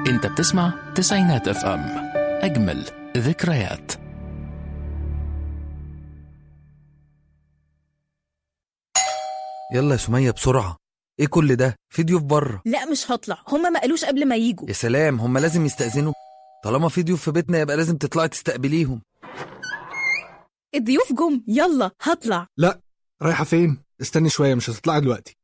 انت بتسمع تسعينات اف ام اجمل ذكريات يلا يا سمية بسرعة ايه كل ده في ضيوف بره لا مش هطلع هما ما قالوش قبل ما يجوا يا سلام هم لازم يستأذنوا طالما في ضيوف في بيتنا يبقى لازم تطلعي تستقبليهم الضيوف جم يلا هطلع لا رايحة فين؟ استني شوية مش هتطلعي دلوقتي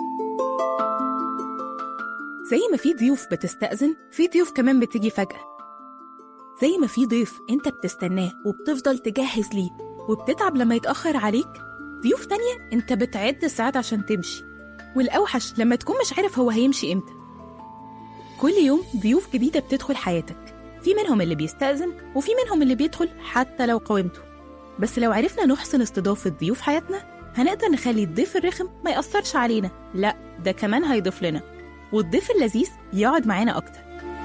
زي ما في ضيوف بتستأذن في ضيوف كمان بتيجي فجأة زي ما في ضيف انت بتستناه وبتفضل تجهز ليه وبتتعب لما يتأخر عليك ضيوف تانية انت بتعد الساعات عشان تمشي والأوحش لما تكون مش عارف هو هيمشي امتى كل يوم ضيوف جديدة بتدخل حياتك في منهم اللي بيستأذن وفي منهم اللي بيدخل حتى لو قاومته بس لو عرفنا نحسن استضافة ضيوف حياتنا هنقدر نخلي الضيف الرخم ما يأثرش علينا لا ده كمان هيضيف لنا والضيف اللذيذ يقعد معانا أكتر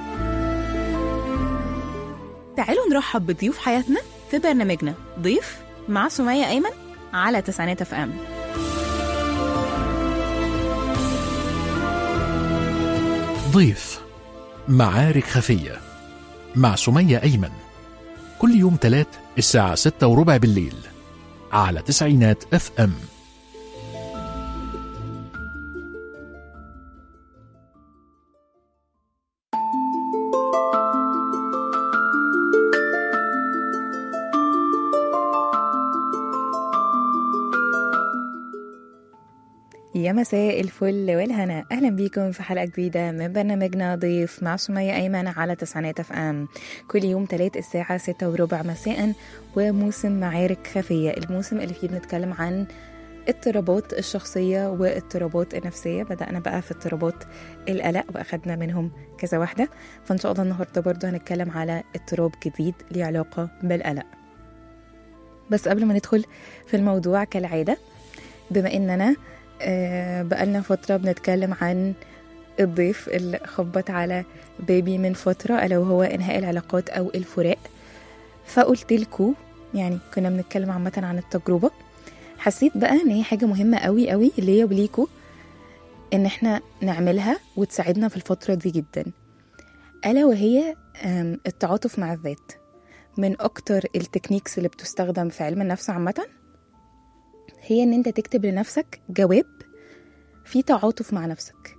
تعالوا نرحب بضيوف حياتنا في برنامجنا ضيف مع سمية أيمن على تسعينات اف ام ضيف معارك خفية مع سمية أيمن كل يوم تلات الساعة ستة وربع بالليل على تسعينات اف ام يا مساء الفل والهنا اهلا بيكم في حلقه جديده من برنامجنا ضيف مع سمية ايمن على تسعينات اف ام كل يوم تلات الساعه ستة وربع مساء وموسم معارك خفيه الموسم اللي فيه بنتكلم عن اضطرابات الشخصية واضطرابات النفسية بدأنا بقى في اضطرابات القلق وأخدنا منهم كذا واحدة فإن شاء الله النهاردة برضو هنتكلم على اضطراب جديد ليه علاقة بالقلق بس قبل ما ندخل في الموضوع كالعادة بما إننا آه، بقالنا فترة بنتكلم عن الضيف اللي خبط على بيبي من فترة ألا وهو إنهاء العلاقات أو الفراق فقلت لكم يعني كنا بنتكلم عامة عن التجربة حسيت بقى إن هي حاجة مهمة قوي قوي ليا وليكوا إن إحنا نعملها وتساعدنا في الفترة دي جدا ألا وهي آم، التعاطف مع الذات من أكتر التكنيكس اللي بتستخدم في علم النفس عامةً هي ان انت تكتب لنفسك جواب في تعاطف مع نفسك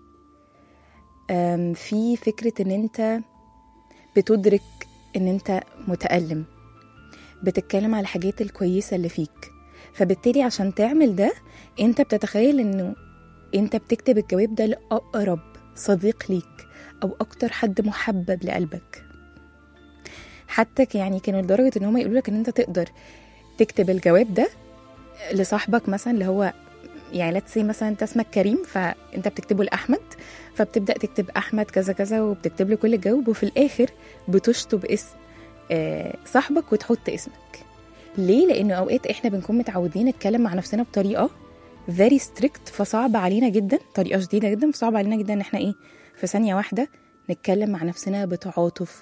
أم، في فكرة ان انت بتدرك ان انت متألم بتتكلم على الحاجات الكويسة اللي فيك فبالتالي عشان تعمل ده انت بتتخيل انه انت بتكتب الجواب ده لأقرب صديق ليك او اكتر حد محبب لقلبك حتى ك- يعني كانوا لدرجة ان هم يقولوا لك ان انت تقدر تكتب الجواب ده لصاحبك مثلا اللي هو يعني لا تسي مثلا انت اسمك كريم فانت بتكتبه لاحمد فبتبدا تكتب احمد كذا كذا وبتكتب له كل الجواب وفي الاخر بتشطب اسم آه، صاحبك وتحط اسمك ليه لانه اوقات احنا بنكون متعودين نتكلم مع نفسنا بطريقه very strict فصعب علينا جدا طريقه شديده جدا فصعب علينا جدا ان احنا ايه في ثانيه واحده نتكلم مع نفسنا بتعاطف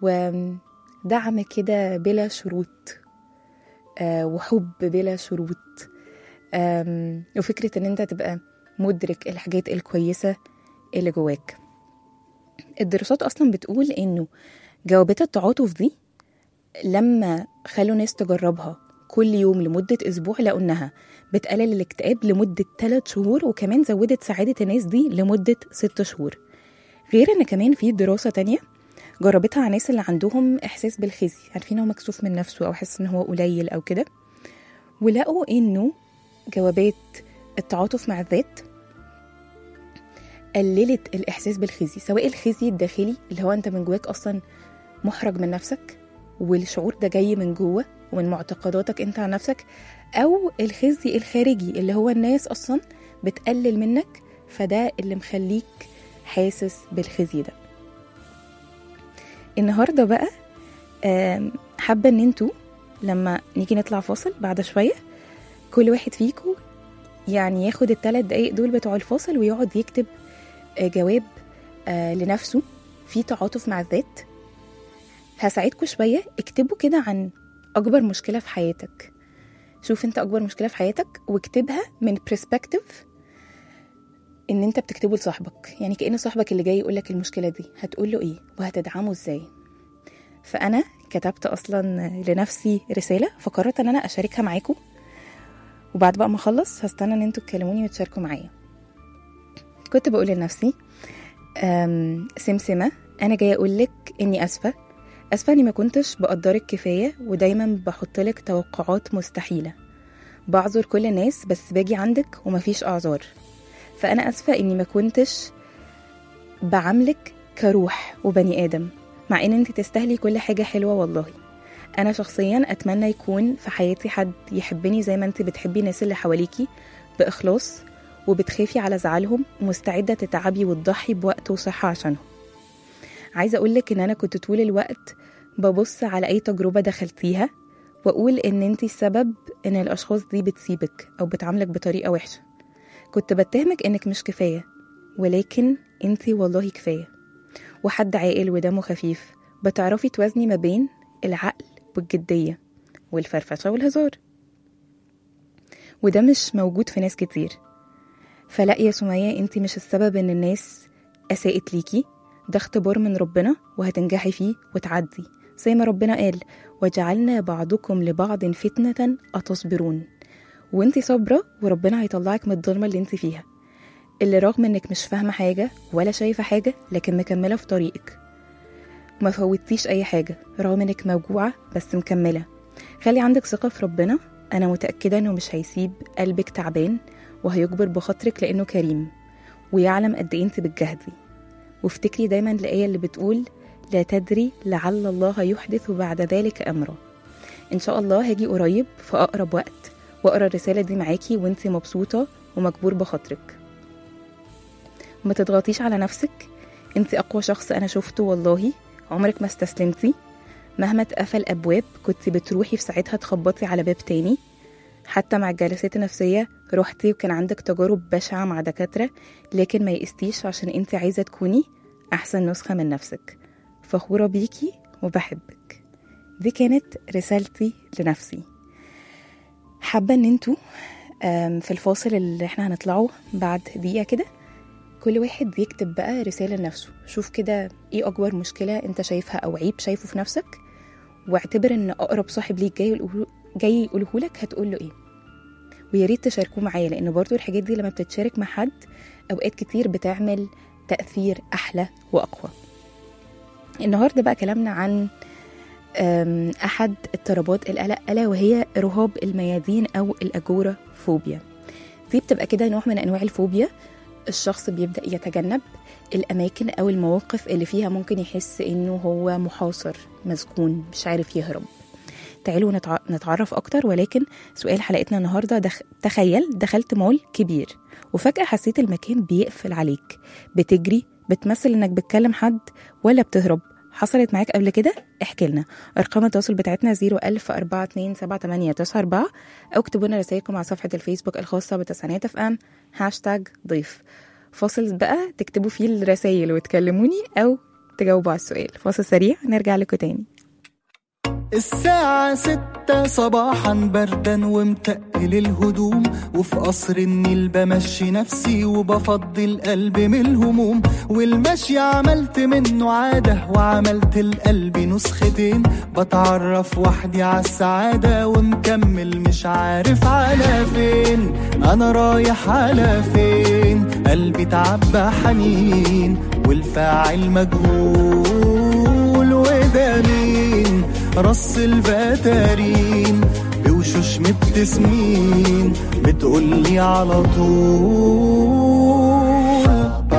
ودعم كده بلا شروط آه، وحب بلا شروط آم، وفكرة ان انت تبقى مدرك الحاجات الكويسة اللي جواك الدراسات اصلا بتقول انه جوابات التعاطف دي لما خلوا ناس تجربها كل يوم لمدة أسبوع لقوا إنها بتقلل الاكتئاب لمدة 3 شهور وكمان زودت سعادة الناس دي لمدة 6 شهور غير إن كمان في دراسة تانية جربتها على الناس اللي عندهم إحساس بالخزي عارفين هو مكسوف من نفسه أو حاسس إن هو قليل أو كده ولقوا إنه جوابات التعاطف مع الذات قللت الإحساس بالخزي سواء الخزي الداخلي اللي هو أنت من جواك أصلا محرج من نفسك والشعور ده جاي من جوه ومن معتقداتك أنت عن نفسك أو الخزي الخارجي اللي هو الناس أصلا بتقلل منك فده اللي مخليك حاسس بالخزي ده النهارده بقى آم، حابه ان انتوا لما نيجي نطلع فاصل بعد شويه كل واحد فيكم يعني ياخد الثلاث دقايق دول بتوع الفاصل ويقعد يكتب آه، جواب آه، لنفسه في تعاطف مع الذات هساعدكم شويه اكتبوا كده عن اكبر مشكله في حياتك شوف انت اكبر مشكله في حياتك واكتبها من برسبكتيف ان انت بتكتبه لصاحبك يعني كأن صاحبك اللي جاي يقولك المشكلة دي هتقول له ايه وهتدعمه ازاي فانا كتبت اصلا لنفسي رسالة فقررت ان انا اشاركها معاكم وبعد بقى ما اخلص هستنى ان انتوا تكلموني وتشاركوا معايا كنت بقول لنفسي أم، سمسمة أنا جاية أقولك إني أسفة أسفة إني ما كنتش بقدرك كفاية ودايما بحطلك توقعات مستحيلة بعذر كل الناس بس باجي عندك ومفيش أعذار فأنا أسفة إني ما كنتش بعاملك كروح وبني آدم مع إن أنت تستاهلي كل حاجة حلوة والله أنا شخصيا أتمنى يكون في حياتي حد يحبني زي ما أنت بتحبي الناس اللي حواليكي بإخلاص وبتخافي على زعلهم ومستعدة تتعبي وتضحي بوقت وصحة عشانهم عايزة أقولك إن أنا كنت طول الوقت ببص على أي تجربة دخلتيها وأقول إن أنتي السبب إن الأشخاص دي بتسيبك أو بتعاملك بطريقة وحشة كنت بتهمك إنك مش كفاية ولكن أنتي والله كفاية وحد عاقل ودمه خفيف بتعرفي توازني ما بين العقل والجدية والفرفشة والهزار وده مش موجود في ناس كتير فلا يا سمية انت مش السبب ان الناس اساءت ليكي ده اختبار من ربنا وهتنجحي فيه وتعدي زي ما ربنا قال وجعلنا بعضكم لبعض فتنة أتصبرون وانت صابرة وربنا هيطلعك من الظلمة اللي انت فيها اللي رغم انك مش فاهمة حاجة ولا شايفة حاجة لكن مكملة في طريقك ما فوتيش اي حاجة رغم انك موجوعة بس مكملة خلي عندك ثقة في ربنا انا متأكدة انه مش هيسيب قلبك تعبان وهيجبر بخاطرك لأنه كريم ويعلم قد إيه أنت بتجهدي وافتكري دايما الآية اللي بتقول لا تدري لعل الله يحدث بعد ذلك أمرا إن شاء الله هاجي قريب في أقرب وقت وأقرأ الرسالة دي معاكي وأنت مبسوطة ومجبور بخاطرك ما تضغطيش على نفسك أنت أقوى شخص أنا شفته والله عمرك ما استسلمتي مهما اتقفل أبواب كنت بتروحي في ساعتها تخبطي على باب تاني حتى مع الجلسات النفسية رحتي وكان عندك تجارب بشعة مع دكاترة لكن ما يقستيش عشان انت عايزة تكوني أحسن نسخة من نفسك فخورة بيكي وبحبك دي كانت رسالتي لنفسي حابة ان انتوا آم، في الفاصل اللي احنا هنطلعه بعد دقيقة كده كل واحد يكتب بقى رسالة لنفسه شوف كده ايه أكبر مشكلة انت شايفها أو عيب شايفه في نفسك واعتبر ان أقرب صاحب ليك جاي يقوله جاي يقوله لك هتقول له ايه ويا ريت تشاركوه معايا لان برضو الحاجات دي لما بتتشارك مع حد اوقات كتير بتعمل تاثير احلى واقوى النهارده بقى كلامنا عن أم، احد اضطرابات القلق الا وهي رهاب الميادين او الاجوره فوبيا دي بتبقى كده نوع من انواع الفوبيا الشخص بيبدا يتجنب الاماكن او المواقف اللي فيها ممكن يحس انه هو محاصر مسجون مش عارف يهرب تعالوا نتع... نتعرف اكتر ولكن سؤال حلقتنا النهارده دخ... تخيل دخلت مول كبير وفجأة حسيت المكان بيقفل عليك بتجري بتمثل انك بتكلم حد ولا بتهرب حصلت معاك قبل كده احكي لنا ارقام التواصل بتاعتنا 010427894 او اكتبوا لنا رسائلكم على صفحه الفيسبوك الخاصه بتسعينات اف ام هاشتاج ضيف فاصل بقى تكتبوا فيه الرسائل وتكلموني او تجاوبوا على السؤال فاصل سريع نرجع لكم تاني الساعة ستة صباحا بردا ومتقل الهدوم وفي قصر النيل بمشي نفسي وبفضي القلب من الهموم والمشي عملت منه عادة وعملت القلب نسختين بتعرف وحدي على السعادة ومكمل مش عارف على فين أنا رايح على فين قلبي تعبى حنين والفاعل مجهول وده مين رص الفتارين بوشوش مبتسمين بتقولي على طول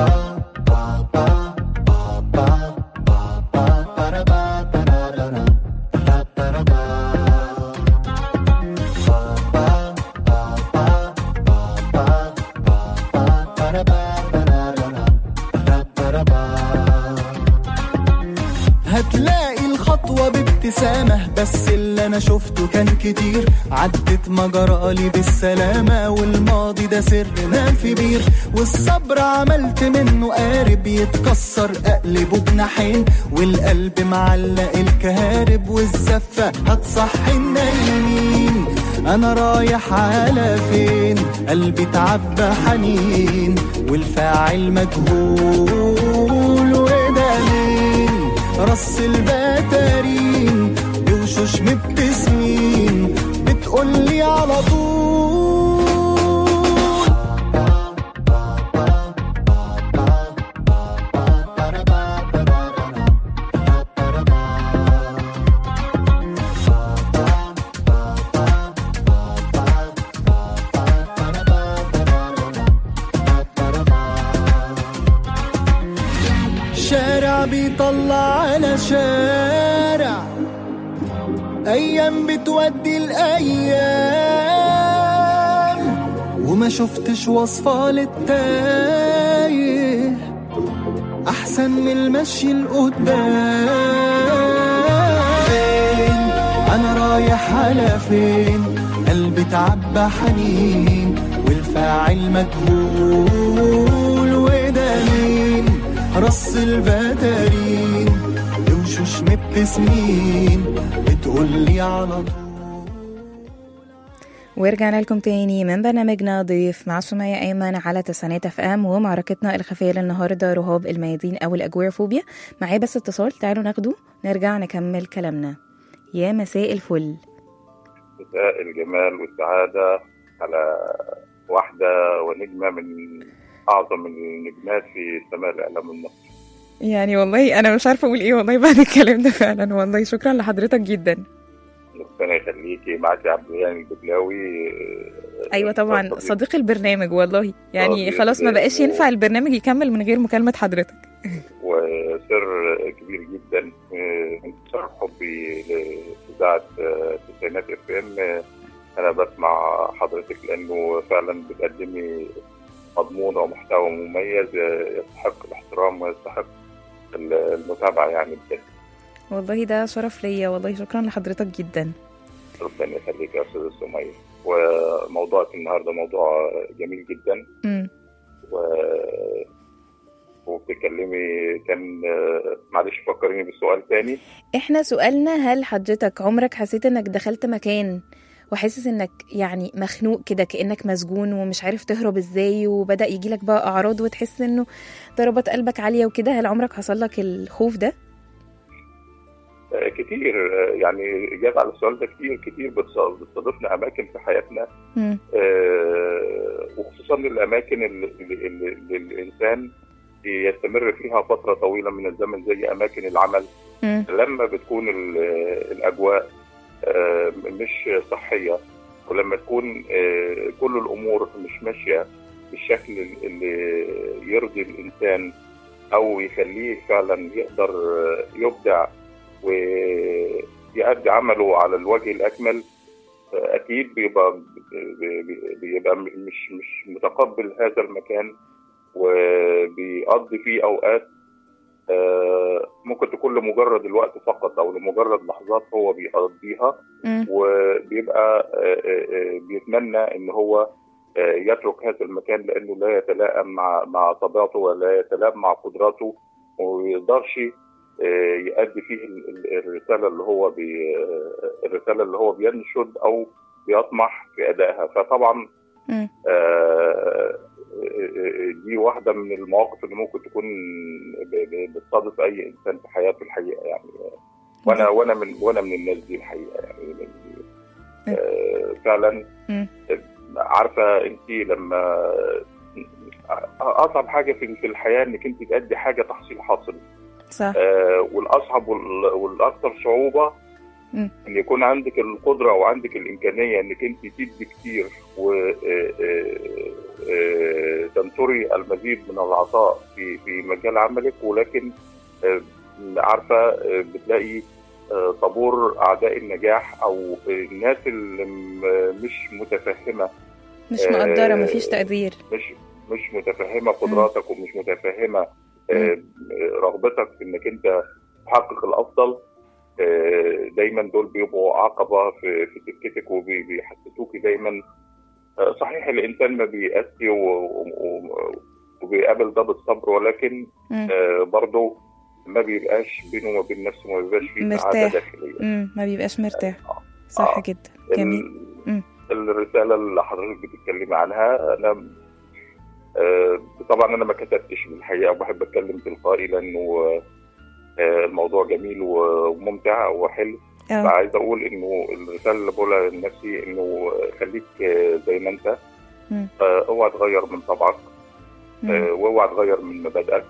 هتلاقي الخطوة بابتسامة بس اللي أنا شفته كان كتير عدت مجرالي بالسلامة والماضي ده سرنا في بير والصبر عملت منه قارب يتكسر أقلبه بجناحين والقلب معلق الكهارب والزفة هتصحي النايمين انا رايح على فين قلبي تعبى حنين والفاعل مجهول وده مين رص البتارين بوشوش مبتسمين بتقولي على طول شارع بيطلع على شارع ايام بتودي الايام وما شفتش وصفة للتايه احسن من المشي لقدام فين انا رايح على فين قلبي تعبى حنين والفاعل مجهول وده مين رص البدارين بوشوش مبتسمين بتقولي على طول ورجعنا لكم تاني من برنامجنا ضيف مع سمية أيمن على تسعينات اف ام ومعركتنا الخفية للنهاردة رهاب الميادين أو الأجويرفوبيا معايا بس اتصال تعالوا ناخده نرجع نكمل كلامنا يا مساء الفل مساء الجمال والسعادة على واحدة ونجمة من أعظم النجمات في سماء الإعلام المصري يعني والله أنا مش عارفة أقول إيه والله بعد الكلام ده فعلا والله شكرا لحضرتك جدا ربنا يخليكي معاكي عبد الغني البدلاوي أيوة طبعا صديق- صديق البرنامج والله يعني صديق خلاص ما بقاش ينفع البرنامج يكمل من غير مكالمة حضرتك وسر كبير جدا من سر حبي لإذاعة تسعينات اف ام أنا بسمع حضرتك لأنه فعلا بتقدمي مضمون ومحتوى مميز يستحق الاحترام ويستحق المتابعة يعني بجد والله ده شرف ليا والله شكرا لحضرتك جدا ربنا يخليك يا أستاذ سمية وموضوعك النهاردة موضوع جميل جدا مم. و وبتتكلمي كان معلش فكريني بالسؤال تاني احنا سؤالنا هل حضرتك عمرك حسيت انك دخلت مكان وحاسس انك يعني مخنوق كده كانك مسجون ومش عارف تهرب ازاي وبدا يجيلك بقى اعراض وتحس انه ضربات قلبك عاليه وكده هل عمرك حصل لك الخوف ده آه، كتير آه، يعني إجابة على السؤال ده كتير كتير بتص- بتستضيفنا أماكن في حياتنا مم. آه، وخصوصا الأماكن اللي, اللي, اللي اللي الإنسان يستمر فيها فترة طويلة من الزمن زي أماكن العمل مم. لما بتكون ال- الأجواء آه، مش صحية ولما تكون آه، كل الأمور مش ماشية بالشكل اللي يرضي الإنسان أو يخليه فعلا يقدر آه، يبدع ويؤدي عمله على الوجه الأكمل آه، أكيد بيبقى بي- بيبقى مش مش متقبل هذا المكان وبيقضي فيه أوقات آه، ممكن تكون لمجرد الوقت فقط او لمجرد لحظات هو بيقضيها مم. وبيبقى آه، آه، آه، بيتمنى ان هو آه، يترك هذا المكان لانه لا يتلائم مع مع طبيعته ولا يتلائم مع قدراته وما يقدرش آه، يؤدي فيه ال- ال- الرساله اللي هو بي آه، الرساله اللي هو بينشد او بيطمح في ادائها فطبعا مم. آه، دي واحدة من المواقف اللي ممكن تكون ب- ب- بتصادف أي إنسان في حياته الحقيقة يعني وأنا وأنا من وأنا من الناس دي الحقيقة يعني آه، فعلا مم. عارفة أنت لما أصعب حاجة في في الحياة إنك أنت تأدي حاجة تحصيل حاصل صح آه، والاصعب وال- والاكثر صعوبه مم. ان يكون عندك القدره وعندك الامكانيه انك انت تدي كتير وتنطري المزيد من العطاء في في مجال عملك ولكن آه، عارفه آه، بتلاقي آه، طابور اعداء النجاح او الناس اللي م- مش متفهمه مش مقدره آه، مفيش تقدير مش مش متفهمه قدراتك ومش متفهمه آه، رغبتك في انك انت تحقق الافضل آه، دايما دول بيبقوا عقبه في في سكتك وبيحسسوكي دايما آه، صحيح الانسان ما بيأسي و- و- وبيقابل ده بالصبر ولكن مم. آه، برضه ما بيبقاش بينه وما بين نفسه ما بيبقاش فيه سعاده مرتاح. داخليه مم. ما بيبقاش مرتاح صح آه. جدا جميل ال- مم. للرساله اللي حضرتك بتتكلمي عنها انا آه، طبعا انا ما كتبتش من الحقيقه وبحب اتكلم تلقائي لانه آه، الموضوع جميل وممتع وحلو اه فعايز اقول انه الرساله اللي بقولها لنفسي انه خليك آه، زي ما انت مم. آه، اوعى تغير من طبعك مم. آه، واوعى تغير من مبادئك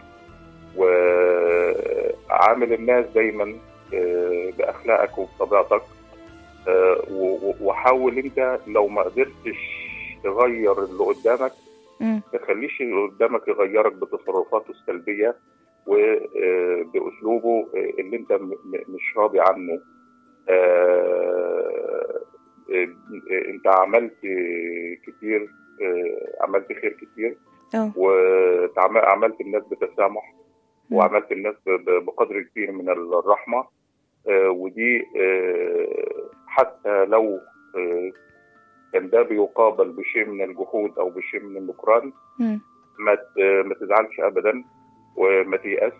وعامل الناس دايما آه، باخلاقك وبطبيعتك آه، و- و- وحاول انت لو ما قدرتش تغير اللي قدامك مم. ما تخليش اللي قدامك يغيرك بتصرفاته السلبيه وباسلوبه اللي انت م- م- مش راضي عنه آه، آه، انت عملت كتير آه، عملت خير كتير اه وعملت الناس بتسامح وعملت الناس ب- ب- بقدر كبير من الرحمه آه، ودي آه، حتى لو آه، كان ده بيقابل بشيء من الجحود او بشيء من النكران مم. ما ت- ما تزعلش ابدا وما تيأس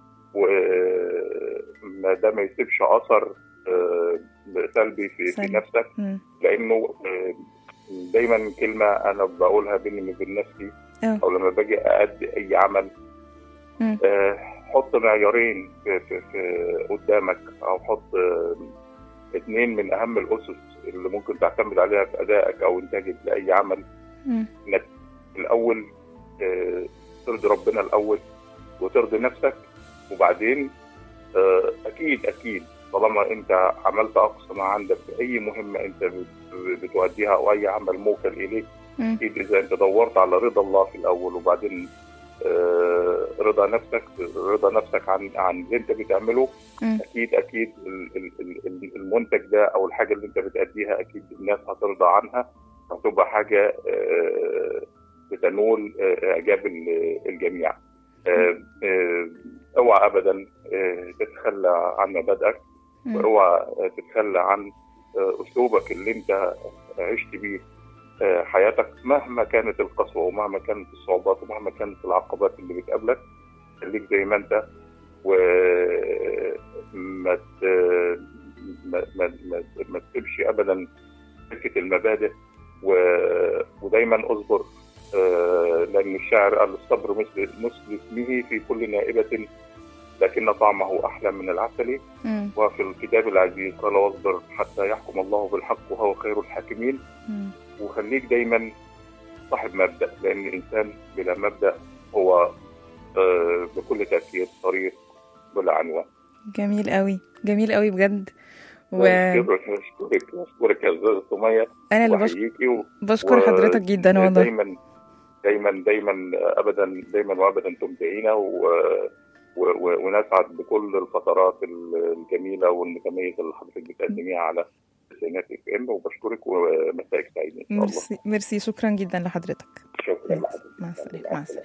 وما ده ما يسيبش اثر آه، سلبي في, في سلبي. نفسك مم. لانه آه، دايما كلمه انا بقولها بيني وبين نفسي اه او لما باجي أأدي اي عمل مم. آه، حط معيارين في, في, في قدامك او حط آه، اثنين من اهم الاسس اللي ممكن تعتمد عليها في ادائك او انتاجك لاي عمل مم. انك الاول آه، ترضي ربنا الاول وترضي نفسك وبعدين آه، اكيد اكيد طالما انت عملت اقصى ما عندك في اي مهمه انت بت- بتؤديها او اي عمل موكل اليك مم. اكيد اذا انت دورت على رضا الله في الاول وبعدين آه، رضا نفسك رضا نفسك عن عن اللي انت بتعمله مم. اكيد اكيد ال- ال- ال- ال- المنتج ده او الحاجه اللي انت بتأديها اكيد الناس هترضى عنها هتبقى حاجه آه، بتنول آه، اعجاب ال- الجميع آه، آه، اوعى ابدا آه، تتخلى عن مبادئك مم. واوعى تتخلى عن آه، اسلوبك اللي انت عشت بيه آه، حياتك مهما كانت القسوه ومهما كانت الصعوبات ومهما كانت العقبات اللي بتقابلك خليك زي ما انت وما ت... ما ما ما, ما تسيبش ابدا سكه المبادئ و... ودايما اصبر آه، لان الشاعر قال الصبر مثل مثل اسمه في كل نائبه لكن طعمه احلى من العسل مم. وفي الكتاب العزيز قال واصبر حتى يحكم الله بالحق وهو خير الحاكمين مم. وخليك دايما صاحب مبدا لان الانسان بلا مبدا هو آه، بكل تاكيد طريق بلا عنوان جميل قوي جميل قوي بجد اشكرك اشكرك اشكرك يا استاذ سميه وانا اللي بش... واحييكي و- بشكر و- حضرتك جدا والله دايما دايما دايما ابدا دايما وابدا تمتعينا و... و... و... ونسعد بكل الفترات الجميله والمتميزه اللي حضرتك بتقدميها على تسعينات اف ام وبشكرك ومسائك سعيد ان شاء الله ميرسي ميرسي شكرا جدا لحضرتك شكرا لحضرتك مع السلامه مع السلامه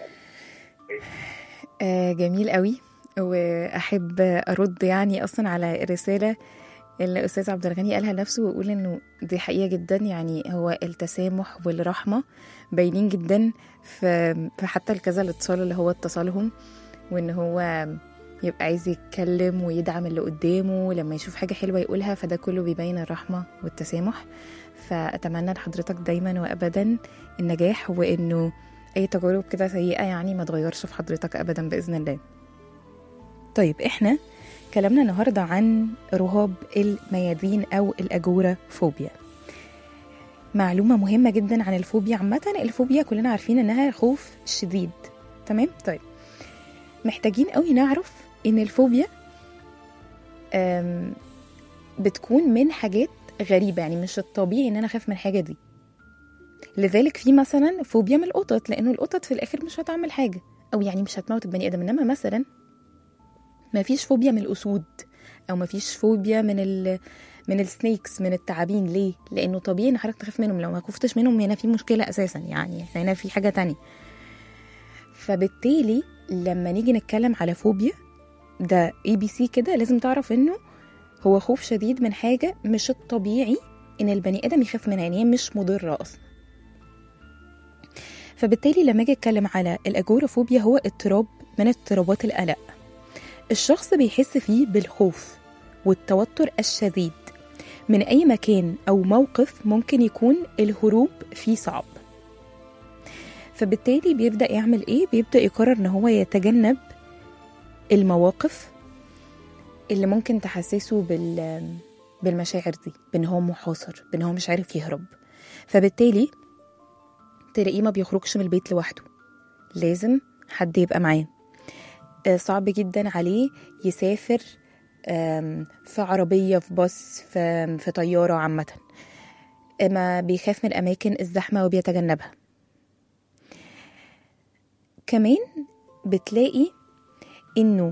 آه جميل قوي واحب ارد يعني اصلا على الرساله اللي الاستاذ عبد الغني قالها لنفسه ويقول انه دي حقيقه جدا يعني هو التسامح والرحمه باينين جدا في في حتى الكذا الاتصال اللي هو اتصلهم وان هو يبقى عايز يتكلم ويدعم اللي قدامه لما يشوف حاجه حلوه يقولها فده كله بيبين الرحمه والتسامح فاتمنى لحضرتك دايما وابدا النجاح وانه اي تجارب كده سيئه يعني ما تغيرش في حضرتك ابدا باذن الله طيب احنا كلامنا النهارده عن رهاب الميادين او الاجوره فوبيا معلومه مهمه جدا عن الفوبيا عامه الفوبيا كلنا عارفين انها خوف شديد تمام طيب محتاجين قوي نعرف ان الفوبيا أم، بتكون من حاجات غريبه يعني مش الطبيعي ان انا اخاف من الحاجه دي لذلك في مثلا فوبيا من القطط لانه القطط في الاخر مش هتعمل حاجه او يعني مش هتموت البني ادم انما مثلا ما فيش فوبيا من الاسود او ما فيش فوبيا من ال من السنيكس من التعابين ليه لانه طبيعي ان حضرتك تخاف منهم لو ما خفتش منهم هنا في مشكله اساسا يعني احنا هنا في حاجه تانية فبالتالي لما نيجي نتكلم على فوبيا ده اي بي سي كده لازم تعرف انه هو خوف شديد من حاجه مش الطبيعي ان البني ادم يخاف منها يعني هي مش مضره اصلا فبالتالي لما اجي اتكلم على الاجورافوبيا هو اضطراب من اضطرابات القلق الشخص بيحس فيه بالخوف والتوتر الشديد من أي مكان أو موقف ممكن يكون الهروب فيه صعب فبالتالي بيبدأ يعمل إيه؟ بيبدأ يقرر إن هو يتجنب المواقف اللي ممكن تحسسه بال بالمشاعر دي بإن هو محاصر بإن هو مش عارف يهرب فبالتالي تلاقيه ما بيخرجش من البيت لوحده لازم حد يبقى معاه آه، صعب جدا عليه يسافر آم، في عربية في باص في, في طيارة عامة آه، ما بيخاف من الأماكن الزحمة وبيتجنبها كمان بتلاقي إنه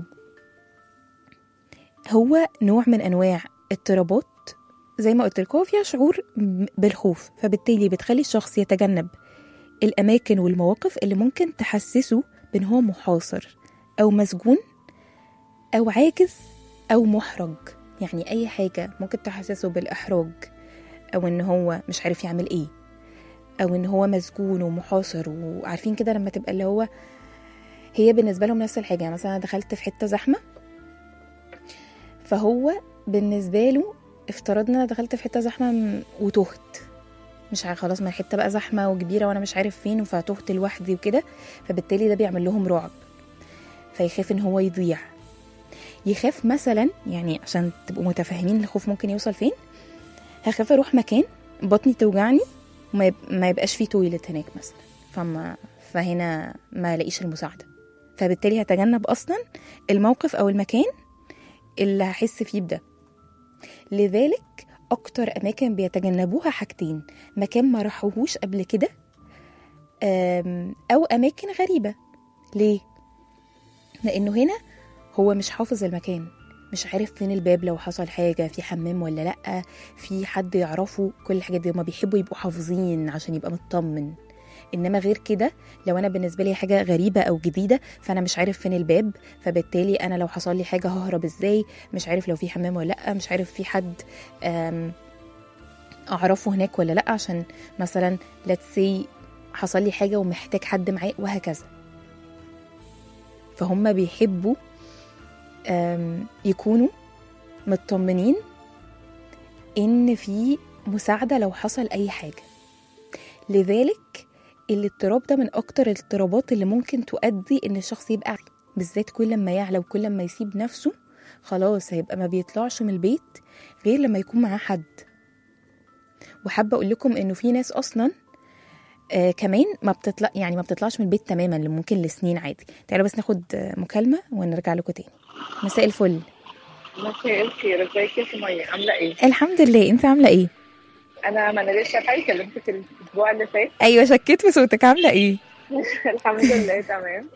هو نوع من أنواع اضطرابات زي ما قلت لكم هو فيها شعور م- بالخوف فبالتالي بتخلي الشخص يتجنب الأماكن والمواقف اللي ممكن تحسسه بإن هو محاصر أو مسجون أو عاجز أو محرج يعني أي حاجة ممكن تحسسه بالإحراج أو إن هو مش عارف يعمل إيه أو إن هو مسجون ومحاصر وعارفين كده لما تبقى اللي هو هي بالنسبة لهم نفس الحاجة يعني مثلا أنا دخلت في حتة زحمة فهو بالنسبة له افترضنا أنا دخلت في حتة زحمة م- وتهت مش عارف خلاص ما الحتة بقى زحمة وكبيرة وأنا مش عارف فين فتهت لوحدي وكده فبالتالي ده بيعمل لهم رعب فيخاف إن هو يضيع يخاف مثلا يعني عشان تبقوا متفاهمين الخوف ممكن يوصل فين هخاف اروح مكان بطني توجعني وما يب... ما يبقاش فيه تويلت هناك مثلا فما فهنا ما الاقيش المساعده فبالتالي هتجنب اصلا الموقف او المكان اللي هحس فيه بده لذلك اكتر اماكن بيتجنبوها حاجتين مكان ما راحوهوش قبل كده أم، او اماكن غريبه ليه لانه هنا هو مش حافظ المكان مش عارف فين الباب لو حصل حاجة في حمام ولا لأ في حد يعرفه كل الحاجات دي هما بيحبوا يبقوا حافظين عشان يبقى مطمن انما غير كده لو انا بالنسبه لي حاجه غريبه او جديده فانا مش عارف فين الباب فبالتالي انا لو حصل لي حاجه ههرب ازاي مش عارف لو في حمام ولا لا مش عارف في حد آم، اعرفه هناك ولا لا عشان مثلا let's say حصل لي حاجه ومحتاج حد معايا وهكذا فهم بيحبوا آم، يكونوا مطمنين ان في مساعده لو حصل اي حاجه لذلك الاضطراب ده من اكتر الاضطرابات اللي ممكن تؤدي ان الشخص يبقى عالي بالذات كل ما يعلى وكل ما يسيب نفسه خلاص هيبقى ما بيطلعش من البيت غير لما يكون معاه حد وحابه اقول لكم انه في ناس اصلا آه كمان ما بتطلع يعني ما بتطلعش من البيت تماما اللي ممكن لسنين عادي تعالوا بس ناخد آه، مكالمه ونرجع لكم تاني مساء الفل مساء الخير ازيك يا سمية عاملة ايه؟ الحمد لله انت عامله ايه أنا منال شافعي كلمتك الأسبوع اللي فات ايوه شكيت في صوتك عامله ايه الحمد لله تمام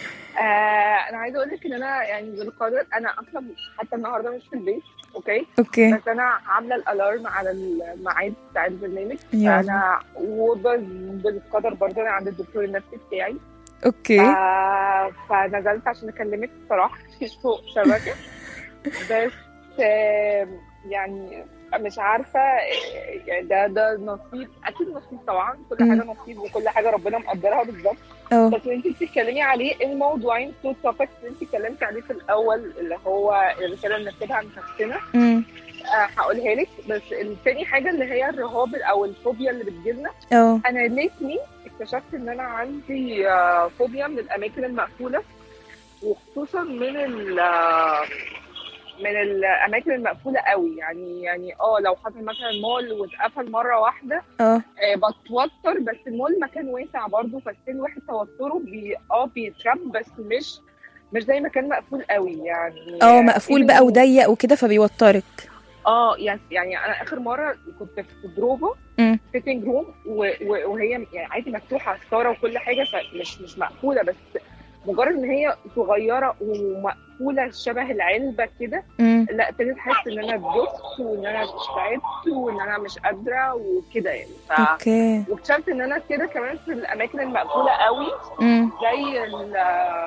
آه أنا عايزة أقول لك إن أنا يعني بالقدر أنا أصلا حتى النهاردة مش في البيت أوكي اوكي بس أنا عاملة الألارم على الميعاد بتاع البرنامج يلا. فأنا وبالقدر برضه أنا عند الدكتور النفسي بتاعي اوكي آه فنزلت عشان اكلمك بصراحه مفيش فوق شبكه بس آه يعني مش عارفه آه، يعني ده ده نصيب اكيد نصيب طبعا كل مم. حاجه نصيب وكل حاجه ربنا مقدرها بالظبط اه بس انت بتتكلمي عليه الموضوعين تو توبكس اللي انت اتكلمتي عليه في الاول اللي هو الرساله اللي بنكتبها عن نفسنا امم آه هقولها لك بس التاني حاجه اللي هي الرهاب او الفوبيا اللي بتجيلنا اه انا ليتني اكتشفت ان انا عندي آه، فوبيا من الاماكن المقفوله وخصوصا من ال آه، من الاماكن المقفوله قوي يعني يعني اه لو حصل مثلا مول واتقفل مره واحده اه آه، بتوتر بس المول مكان واسع برضه فستيل الواحد توتره بي اه بيترب بس مش مش زي مكان مقفول قوي يعني اه مقفول بقى even- وضيق وكده فبيوترك اه يعني يعني انا اخر مره كنت في دروفا مم. فيتنج روم وهي يعني عادي مفتوحه ستاره وكل حاجه فمش مش مقفوله بس مجرد ان هي صغيره ومقفوله شبه العلبه كده امم لا ابتديت احس ان انا اتدفت وان انا تعبت وان انا مش قادره وكده يعني ف اوكي واكتشفت ان انا كده كمان في الاماكن المقفوله قوي امم زي ال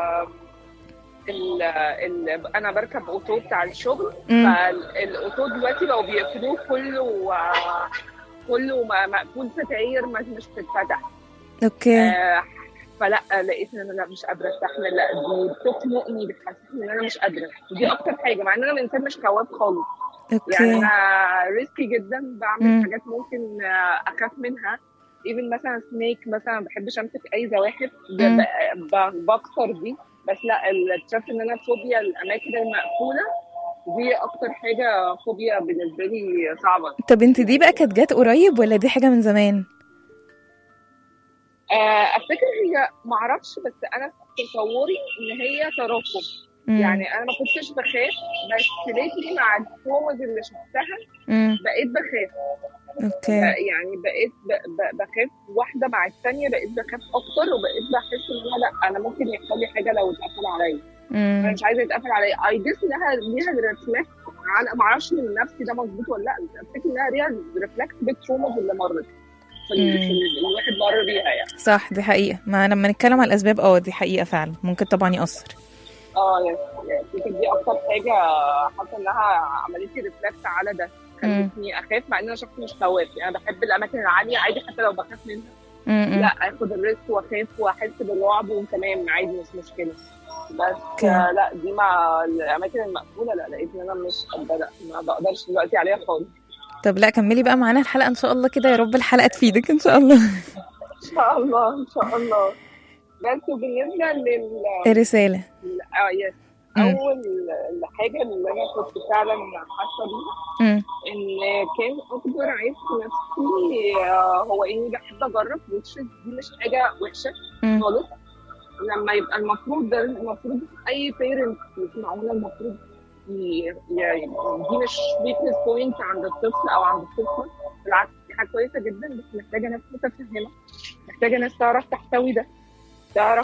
ال ال انا بركب اوتو بتاع الشغل امم فالاوتو دلوقتي بقوا بيقفلوه كله كله م- مقفول ستاير ما- مش بتتفتح اوكي آه، فلا لقيت ان انا لا مش قادره استحمل لا دي بتخنقني بتحسسني ان انا مش قادره ودي اكتر حاجه مع ان انا انسان مش خواف خالص يعني اوكي انا ريسكي جدا بعمل مم. حاجات ممكن آه، اخاف منها ايفن مثلا سنيك مثلا ما بحبش امسك اي زواحف ب- مم. ب- ب- بكسر دي بس لا ال- اكتشفت ان انا فوبيا الاماكن المقفوله دي اكتر حاجه فوبيا بالنسبه لي صعبه طب انت دي بقى كانت جت قريب ولا دي حاجه من زمان آه، افتكر هي معرفش بس انا في تصوري ان هي تراكم مم. يعني انا ما كنتش بخاف بس ليتلي مع الترومز اللي شفتها مم. بقيت بخاف اوكي يعني بقيت ب- ب- بخاف واحده مع الثانيه بقيت بخاف اكتر وبقيت بحس ان انا لا انا ممكن يحصل لي حاجه لو اتقفل عليا انا مم. مش عايزه يتقفل عليا اي جس لها ليها الريفلكس على ما اعرفش من نفسي ده مظبوط ولا لا بس افتكر انها ليها الريفلكس بالترومز اللي مرت في ال- مم. في ال- الواحد مر بيها يعني صح دي حقيقه ما لما نتكلم على الاسباب اه دي حقيقه فعلا ممكن طبعا ياثر اه يعني يمكن دي اكتر حاجه حاسه انها عملت لي ريفلكس على ده خلتني اخاف مع ان انا شخص مش خواف يعني أنا بحب الاماكن العاليه عادي حتى لو بخاف منها مم. لا اخد الريسك واخاف واحس بالرعب وتمام عادي مش مشكله بس اوكي. آه لا دي مع الاماكن المقفوله لا لقيت ان انا مش قادره لا ما بقدرش دلوقتي عليها خالص طب لا كملي بقى معانا الحلقه ان شاء الله كده يا رب الحلقه تفيدك ان شاء الله ان شاء الله ان شاء الله بس وبالنسبه لل الرساله اه يس مم. اول الحاجه اللي انا كنت فعلا حاسه بيها مم. ان كان اكبر عيب في نفسي آه، هو اني بحب اجرب وتش دي مش حاجه وحشه مم. خالص لما يبقى المفروض ده المفروض اي بيرنت يسمعونا المفروض ي- يعني دي مش ويكنس بوينت عند الطفل او عند الطفله بالعكس دي حاجه كويسه جدا بس محتاجه ناس متفهمه محتاجه ناس تعرف تحتوي ده تعرف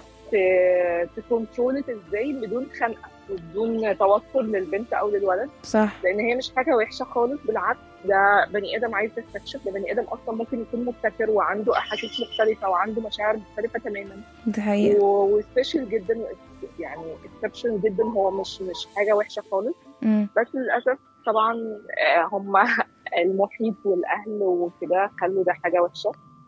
ت- تكنترولت ازاي بدون خنقه وبدون توتر للبنت او للولد صح لان هي مش حاجه وحشه خالص بالعكس ده بني ادم عايز يستكشف ده بني ادم اصلا ممكن يكون مبتكر وعنده احاسيس مختلفه وعنده مشاعر مختلفه تماما دي حقيقه وسبيشال جدا يعني اكسبشن جدا هو مش مش حاجه وحشه خالص مم. بس للاسف طبعا آه، هم المحيط والاهل وكده خلوا ده حاجه وحشه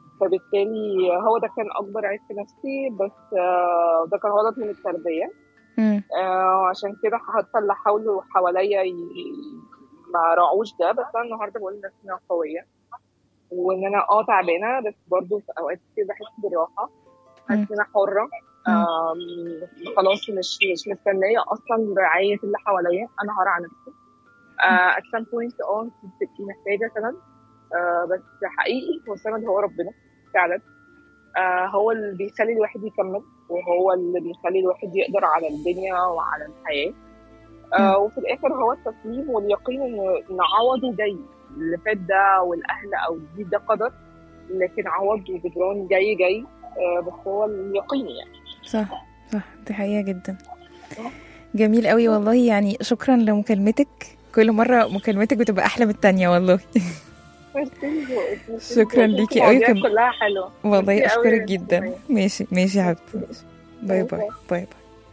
فبالتالي هو ده كان اكبر عيب في نفسي بس آه، ده كان غلط من التربيه مم. آه، عشان كده حتى اللي حاولوا حواليا ي- ما راعوش ده بس انا النهارده بقول لنفسي إن انا قويه وان انا اه تعبانه بس برضو في اوقات كتير بحس براحه مم. بحس ان انا حره آم، خلاص مش مش مستنيه اصلا رعايه اللي حواليا انا هرعى نفسي آه، at some point اه انت بتبقي محتاجه سند آه، بس حقيقي هو السند هو ربنا فعلا آه، هو اللي بيخلي الواحد يكمل وهو اللي بيخلي الواحد يقدر على الدنيا وعلى الحياه آه، وفي الاخر هو التسليم واليقين ان ان عوضه جاي اللي فات ده والاهل او دي ده قدر لكن عوض وجدران جاي جاي آه، بس هو اليقين يعني صح صح دي حقيقة جدا جميل قوي والله يعني شكرا لمكالمتك كل مرة مكالمتك بتبقى أحلى من التانية والله شكرا ليكي قوي المواضيع كم- كلها حلوه والله ميرسي قوي أشكرك يا جدا سمية. ماشي ماشي يا حبيبتي ماشي باي باي باي باي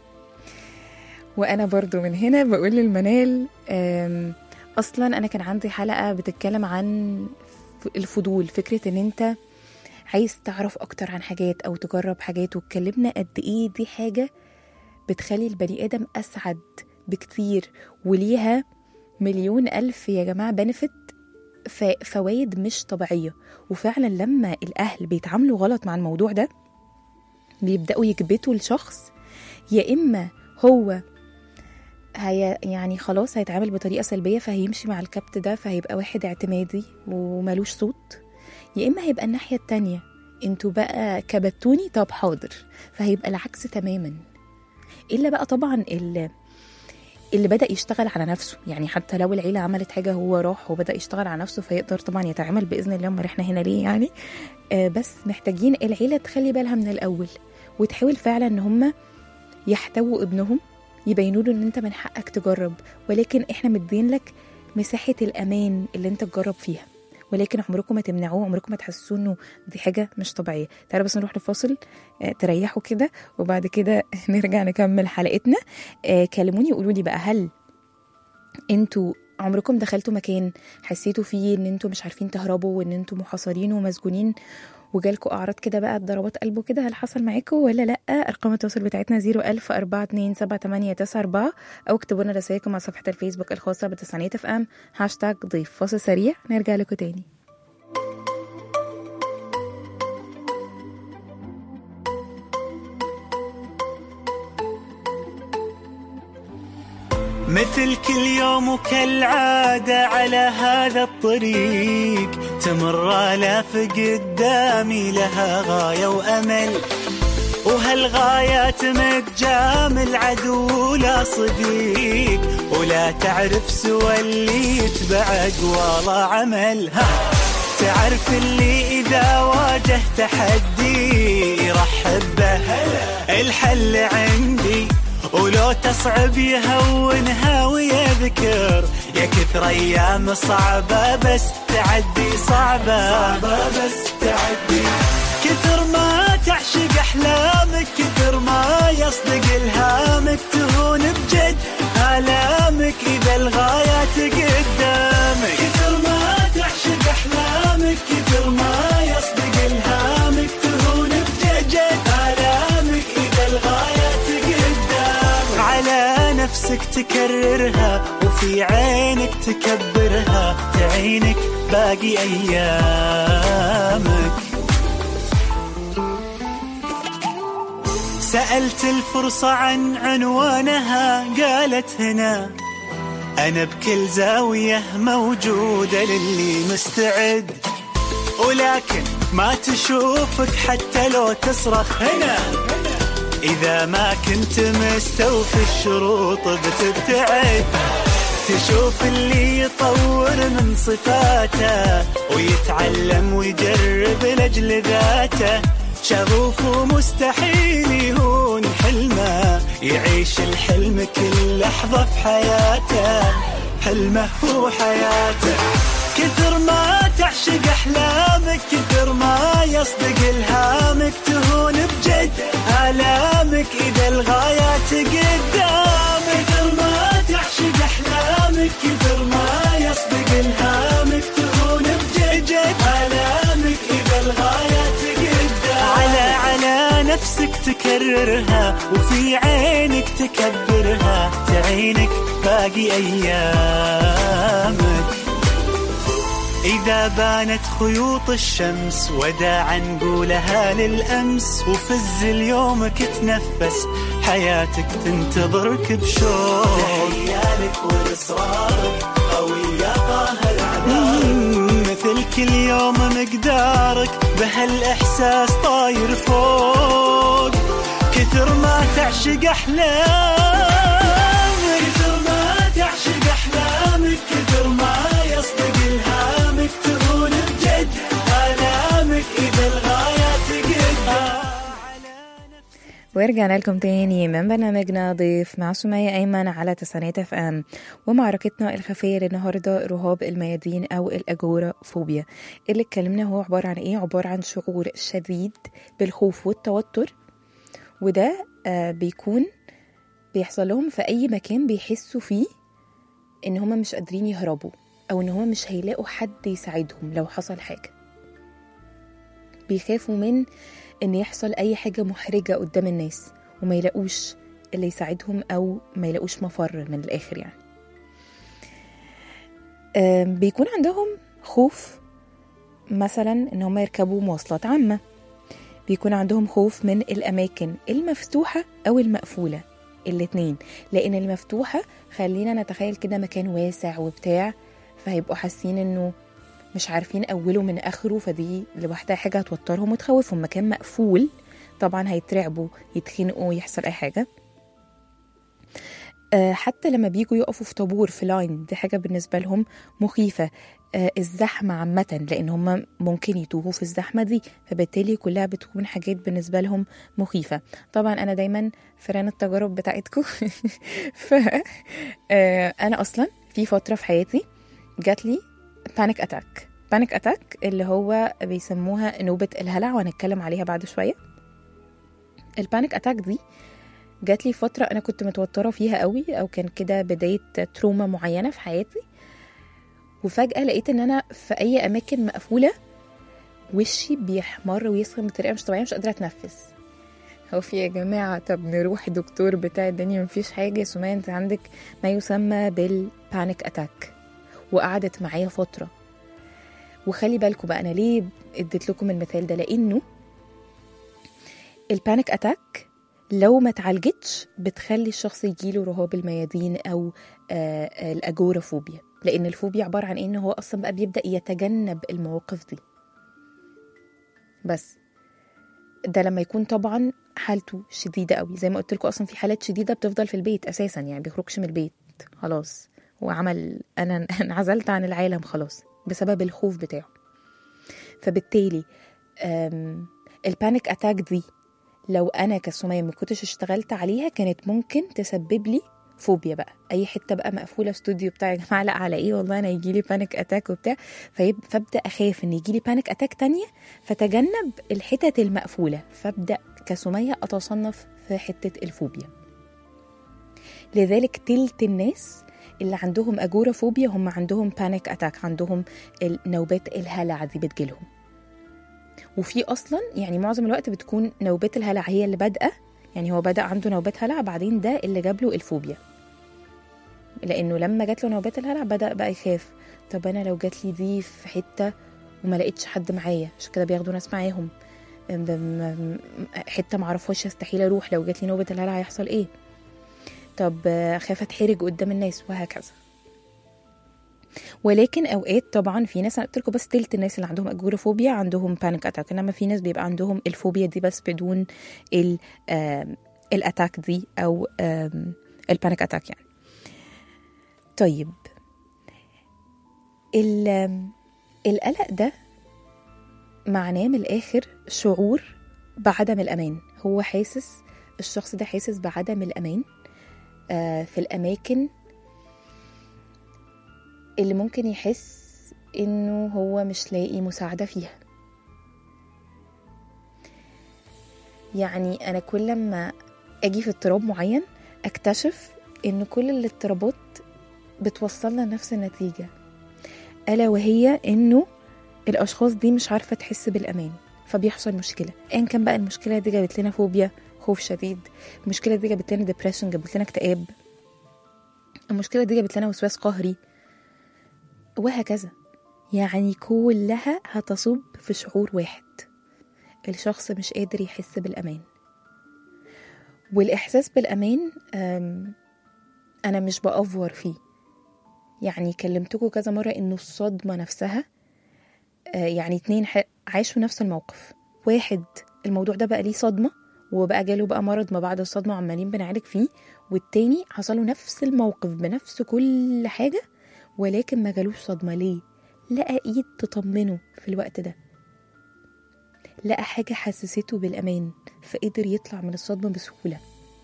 وأنا برضو من هنا بقول للمنال أم، أصلا أنا كان عندي حلقة بتتكلم عن ف- الفضول فكرة إن أنت عايز تعرف أكتر عن حاجات أو تجرب حاجات واتكلمنا قد إيه دي حاجة بتخلي البني آدم أسعد بكتير وليها مليون ألف يا جماعة بنفت فوائد مش طبيعية وفعلا لما الأهل بيتعاملوا غلط مع الموضوع ده بيبدأوا يكبتوا الشخص يا إما هو هي يعني خلاص هيتعامل بطريقة سلبية فهيمشي مع الكبت ده فهيبقى واحد اعتمادي وملوش صوت يا إما هيبقى الناحية التانية انتوا بقى كبتوني طب حاضر فهيبقى العكس تماما الا بقى طبعا اللي اللي بدا يشتغل على نفسه يعني حتى لو العيله عملت حاجه هو راح وبدا يشتغل على نفسه فيقدر طبعا يتعامل باذن الله امال احنا هنا ليه يعني آه بس محتاجين العيله تخلي بالها من الاول وتحاول فعلا ان هم يحتووا ابنهم يبينوا له ان انت من حقك تجرب ولكن احنا مدين لك مساحه الامان اللي انت تجرب فيها ولكن عمركم ما تمنعوه عمركم ما تحسسوه انه دي حاجه مش طبيعيه تعالوا بس نروح لفاصل آه، تريحوا كده وبعد كده نرجع نكمل حلقتنا آه، كلموني وقولوا لي بقى هل انتوا عمركم دخلتوا مكان حسيتوا فيه ان انتوا مش عارفين تهربوا وان انتوا محاصرين ومسجونين وجالكوا اعراض كده بقى ضربات قلبه كده هل حصل معاكم ولا لا ارقام التواصل بتاعتنا 01000 427 او اكتبوا لنا رسائلكم على صفحه الفيسبوك الخاصه بتسعينات اف ام هاشتاج ضيف فاصل سريع نرجع لكم تاني مثل كل يوم وكالعادة على هذا الطريق تمر آلاف قدامي لها غاية وأمل وهالغايات متجامل عدو ولا صديق ولا تعرف سوى اللي يتبع أقوال عمل ها تعرف اللي إذا واجه تحدي يرحب به الحل عندي ولو تصعب يهونها ويذكر يا كثر ايام صعبة بس تعدي صعبة صعبة بس تعدي كثر ما تعشق احلامك كثر ما يصدق الهامك تهون بجد الامك اذا الغايات قدامك كثر ما تعشق احلامك كثر ما يصدق الهامك تهون بجد الامك اذا الغايات قدامك على نفسك تكررها وفي عينك تكبرها تعينك باقي ايامك سألت الفرصة عن عنوانها قالت هنا أنا بكل زاوية موجودة للي مستعد ولكن ما تشوفك حتى لو تصرخ هنا إذا ما كنت مستوفي الشروط بتبتعد تشوف اللي يطور من صفاته ويتعلم ويجرب لأجل ذاته شغوف ومستحيل يهون حلمه يعيش الحلم كل لحظة في حياته حلمه هو حياته كثر ما تعشق أحلامك كثر ما يصدق الهامك تهون بجد آلامك إذا الغايات قدامك كثر ما تعشق أحلامك كثر ما يصدق الهامك تهون بجد آلامك إذا الغايات قدامك على على نفسك تكررها وفي عينك تكبرها تعينك باقي أيامك إذا بانت خيوط الشمس وداعا نقولها للأمس وفز اليومك تنفس حياتك تنتظرك بشوق تحيالك وإصرارك قوية قاهر مثل كل يوم مقدارك بهالإحساس طاير فوق كثر ما تعشق أحلامك كثر ما تعشق أحلامك كثر ما يصدق الهامك تهون بجد آلامك إذا الغايات قدامك ورجعنا لكم تاني من برنامجنا ضيف مع سمية أيمن على تسعينات اف ام ومعركتنا الخفية للنهاردة رهاب الميادين أو الأجورة فوبيا اللي اتكلمنا هو عبارة عن إيه؟ عبارة عن شعور شديد بالخوف والتوتر وده آه بيكون بيحصل لهم في أي مكان بيحسوا فيه إن هما مش قادرين يهربوا أو إن هما مش هيلاقوا حد يساعدهم لو حصل حاجة بيخافوا من ان يحصل اي حاجه محرجه قدام الناس وما يلاقوش اللي يساعدهم او ما يلاقوش مفر من الاخر يعني آم، بيكون عندهم خوف مثلا ان هم يركبوا مواصلات عامه بيكون عندهم خوف من الاماكن المفتوحه او المقفوله الاتنين لان المفتوحه خلينا نتخيل كده مكان واسع وبتاع فهيبقوا حاسين انه مش عارفين اوله من اخره فدي لوحدها حاجه هتوترهم وتخوفهم مكان مقفول طبعا هيترعبوا يتخنقوا يحصل اي حاجه آه، حتى لما بيجوا يقفوا في طابور في لاين دي حاجه بالنسبه لهم مخيفه آه، الزحمه عامه لان هم ممكن يتوهوا في الزحمه دي فبالتالي كلها بتكون حاجات بالنسبه لهم مخيفه طبعا انا دايما فران التجارب بتاعتكم ف آه، انا اصلا في فتره في حياتي جات لي بانيك اتاك بانيك اتاك اللي هو بيسموها نوبة الهلع وهنتكلم عليها بعد شوية البانيك اتاك دي جات لي فترة أنا كنت متوترة فيها قوي أو كان كده بداية تروما معينة في حياتي وفجأة لقيت إن أنا في أي أماكن مقفولة وشي بيحمر ويسخن بطريقه مش طبيعيه مش قادره اتنفس هو في يا جماعه طب نروح دكتور بتاع الدنيا مفيش حاجه يا سمية انت عندك ما يسمى بالبانيك اتاك وقعدت معايا فتره وخلي بالكم بقى انا ليه اديت لكم المثال ده لانه البانيك اتاك لو ما اتعالجتش بتخلي الشخص يجيله رهاب الميادين او آه، آه، الاجورافوبيا لان الفوبيا عباره عن ان هو اصلا بقى بيبدا يتجنب المواقف دي بس ده لما يكون طبعا حالته شديده قوي زي ما قلت لكم اصلا في حالات شديده بتفضل في البيت اساسا يعني بيخرجش من البيت خلاص هو عمل انا انعزلت عن العالم خلاص بسبب الخوف بتاعه فبالتالي أم، البانيك اتاك دي لو انا كسمية ما كنتش اشتغلت عليها كانت ممكن تسبب لي فوبيا بقى اي حته بقى مقفوله استوديو بتاع يا جماعه لا على ايه والله انا يجي لي بانيك اتاك وبتاع فيب... فابدا اخاف ان يجي لي بانيك اتاك تانية فتجنب الحتت المقفوله فابدا كسميه اتصنف في حته الفوبيا لذلك تلت الناس اللي عندهم اجورافوبيا هم عندهم بانيك اتاك عندهم نوبات الهلع دي بتجيلهم وفي اصلا يعني معظم الوقت بتكون نوبات الهلع هي اللي بادئه يعني هو بدا عنده نوبات هلع بعدين ده اللي جاب له الفوبيا لانه لما جات له نوبات الهلع بدا بقى يخاف طب انا لو جات لي دي في حته وما لقيتش حد معايا عشان كده بياخدوا ناس معاهم م- م- حته ما اعرفهاش استحيل اروح لو جات لي نوبه الهلع هيحصل ايه طب آه، خاف اتحرج قدام الناس وهكذا ولكن اوقات طبعا في ناس انا قلت لكم بس تلت الناس اللي عندهم اجورافوبيا عندهم بانيك اتاك انما في ناس بيبقى عندهم الفوبيا دي بس بدون ال آم، الاتاك دي او آم، البانيك اتاك يعني طيب ال- آم، القلق ده معناه من الاخر شعور بعدم الامان هو حاسس الشخص ده حاسس بعدم الامان آه، في الاماكن اللي ممكن يحس انه هو مش لاقي مساعدة فيها يعني انا كل ما اجي في اضطراب معين اكتشف ان كل الاضطرابات بتوصلنا لنفس النتيجة الا وهي انه الاشخاص دي مش عارفة تحس بالامان فبيحصل مشكلة ايا كان بقى المشكلة دي جابت لنا فوبيا خوف شديد المشكلة دي جابت لنا ديبريشن جابت لنا اكتئاب المشكلة دي جابت لنا وسواس قهري وهكذا يعني كلها هتصب في شعور واحد الشخص مش قادر يحس بالأمان والإحساس بالأمان أم، أنا مش بأفور فيه يعني كلمتكم كذا مرة إنه الصدمة نفسها آه، يعني اتنين ح- عاشوا نفس الموقف واحد الموضوع ده بقى ليه صدمة وبقى جاله بقى مرض ما بعد الصدمة وعمالين بنعالج فيه والتاني حصله نفس الموقف بنفس كل حاجة ولكن ما جالوش صدمة ليه؟ لقى ايد تطمنه في الوقت ده لقى حاجة حسسته بالأمان فقدر يطلع من الصدمة بسهولة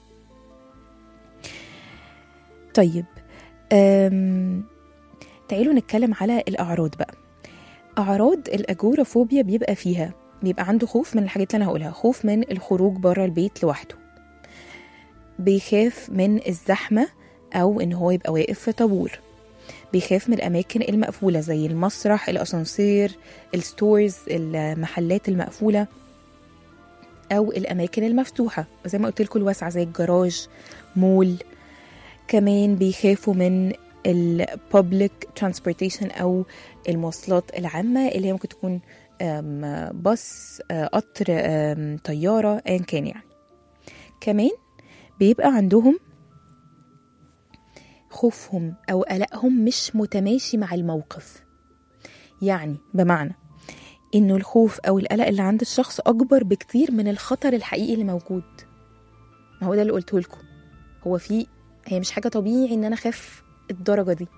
طيب أم... تعالوا نتكلم على الأعراض بقى أعراض الأجورافوبيا بيبقى فيها بيبقى عنده خوف من الحاجات اللي أنا هقولها خوف من الخروج بره البيت لوحده بيخاف من الزحمة أو إن هو يبقى واقف في طابور بيخاف من الأماكن المقفولة زي المسرح الأسانسير الستورز المحلات المقفولة أو الأماكن المفتوحة زي ما قلت لكم الواسعة زي الجراج مول كمان بيخافوا من الببليك ترانسبورتيشن أو المواصلات العامة اللي هي ممكن تكون أم، باص أه، قطر أم، طيارة أيا كان يعني كمان بيبقى عندهم خوفهم أو قلقهم مش متماشي مع الموقف يعني بمعنى إنه الخوف أو القلق اللي عند الشخص أكبر بكتير من الخطر الحقيقي اللي موجود ما هو ده اللي قلته لكم هو في هي مش حاجة طبيعي إن أنا أخاف الدرجة دي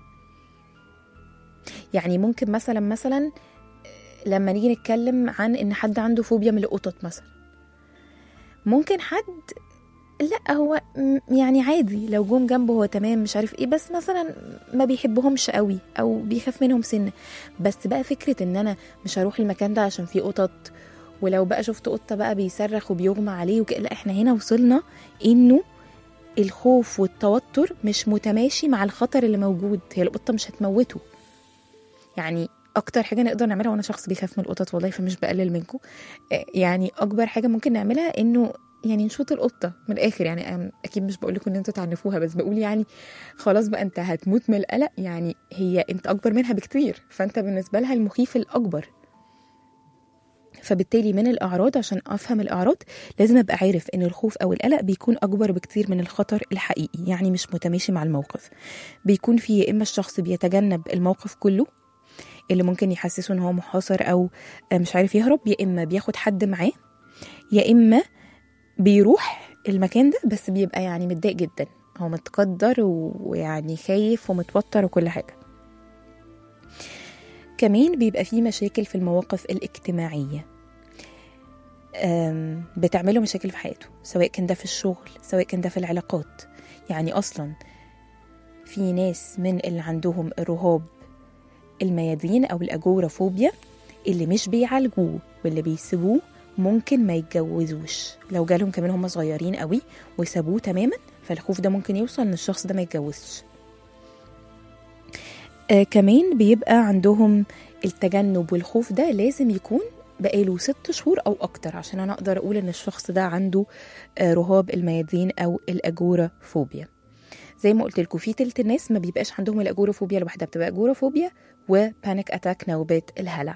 يعني ممكن مثلا مثلا لما نيجي نتكلم عن إن حد عنده فوبيا من القطط مثلا ممكن حد لا هو م- يعني عادي لو جم جنبه هو تمام مش عارف ايه بس مثلا ما بيحبهمش قوي او بيخاف منهم سنه بس بقى فكره ان انا مش هروح المكان ده عشان فيه قطط ولو بقى شفت قطه بقى بيصرخ وبيغمى عليه وك... لا احنا هنا وصلنا انه الخوف والتوتر مش متماشي مع الخطر اللي موجود هي القطه مش هتموته يعني اكتر حاجه نقدر نعملها وانا شخص بيخاف من القطط والله فمش بقلل منكم آه، يعني اكبر حاجه ممكن نعملها انه يعني نشوط القطه من الاخر يعني أنا اكيد مش بقول لكم ان انتوا تعنفوها بس بقول يعني خلاص بقى انت هتموت من القلق يعني هي انت اكبر منها بكتير فانت بالنسبه لها المخيف الاكبر فبالتالي من الاعراض عشان افهم الاعراض لازم ابقى عارف ان الخوف او القلق بيكون اكبر بكتير من الخطر الحقيقي يعني مش متماشي مع الموقف بيكون في يا اما الشخص بيتجنب الموقف كله اللي ممكن يحسسه ان هو محاصر او مش عارف يهرب يا اما بياخد حد معاه يا اما بيروح المكان ده بس بيبقى يعني متضايق جدا هو متقدر و- ويعني خايف ومتوتر وكل حاجه كمان بيبقى فيه مشاكل في المواقف الاجتماعيه أم، بتعمله مشاكل في حياته سواء كان ده في الشغل سواء كان ده في العلاقات يعني اصلا في ناس من اللي عندهم الرهاب الميادين او الاجورافوبيا اللي مش بيعالجوه واللي بيسيبوه ممكن ما يتجوزوش لو جالهم كمان هم صغيرين قوي وسابوه تماما فالخوف ده ممكن يوصل ان الشخص ده ما يتجوزش آه كمان بيبقى عندهم التجنب والخوف ده لازم يكون بقاله ست شهور او اكتر عشان انا اقدر اقول ان الشخص ده عنده آه رهاب الميادين او الاجورافوبيا زي ما قلت لكم في تلت الناس ما بيبقاش عندهم الاجورافوبيا لوحدها بتبقى اجورافوبيا وبانيك اتاك نوبات الهلع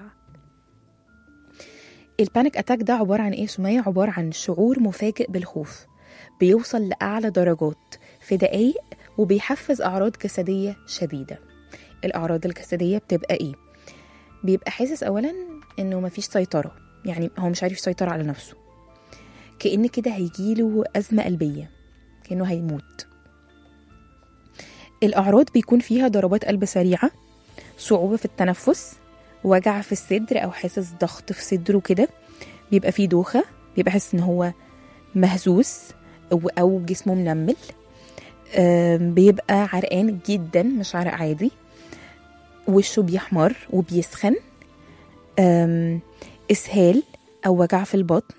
البانيك اتاك ده عباره عن ايه يا سميه عباره عن شعور مفاجئ بالخوف بيوصل لاعلى درجات في دقايق وبيحفز اعراض جسديه شديده الاعراض الجسديه بتبقى ايه بيبقى حاسس اولا انه مفيش سيطره يعني هو مش عارف يسيطر على نفسه كأن كده هيجيله أزمة قلبية كأنه هيموت الأعراض بيكون فيها ضربات قلب سريعة صعوبة في التنفس وجع في الصدر أو حاسس ضغط في صدره كده بيبقى فيه دوخة بيبقى حاسس إن هو مهزوز أو, أو جسمه منمل آم، بيبقى عرقان جدا مش عرق عادي وشه بيحمر وبيسخن آم، إسهال أو وجع في البطن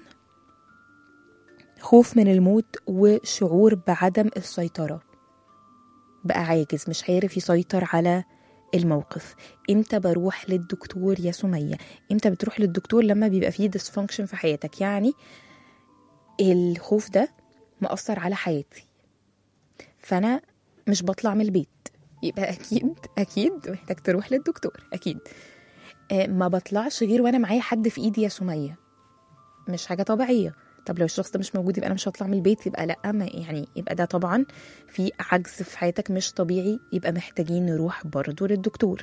خوف من الموت وشعور بعدم السيطرة بقى عاجز مش عارف يسيطر على الموقف امتى بروح للدكتور يا سمية امتى بتروح للدكتور لما بيبقى فيه ديسفانكشن في حياتك يعني الخوف ده مأثر على حياتي فأنا مش بطلع من البيت يبقى أكيد أكيد محتاج تروح للدكتور أكيد آه، ما بطلعش غير وأنا معايا حد في إيدي يا سمية مش حاجة طبيعية طب لو الشخص ده مش موجود يبقى انا مش هطلع من البيت يبقى لا ما يعني يبقى ده طبعا في عجز في حياتك مش طبيعي يبقى محتاجين نروح برضه للدكتور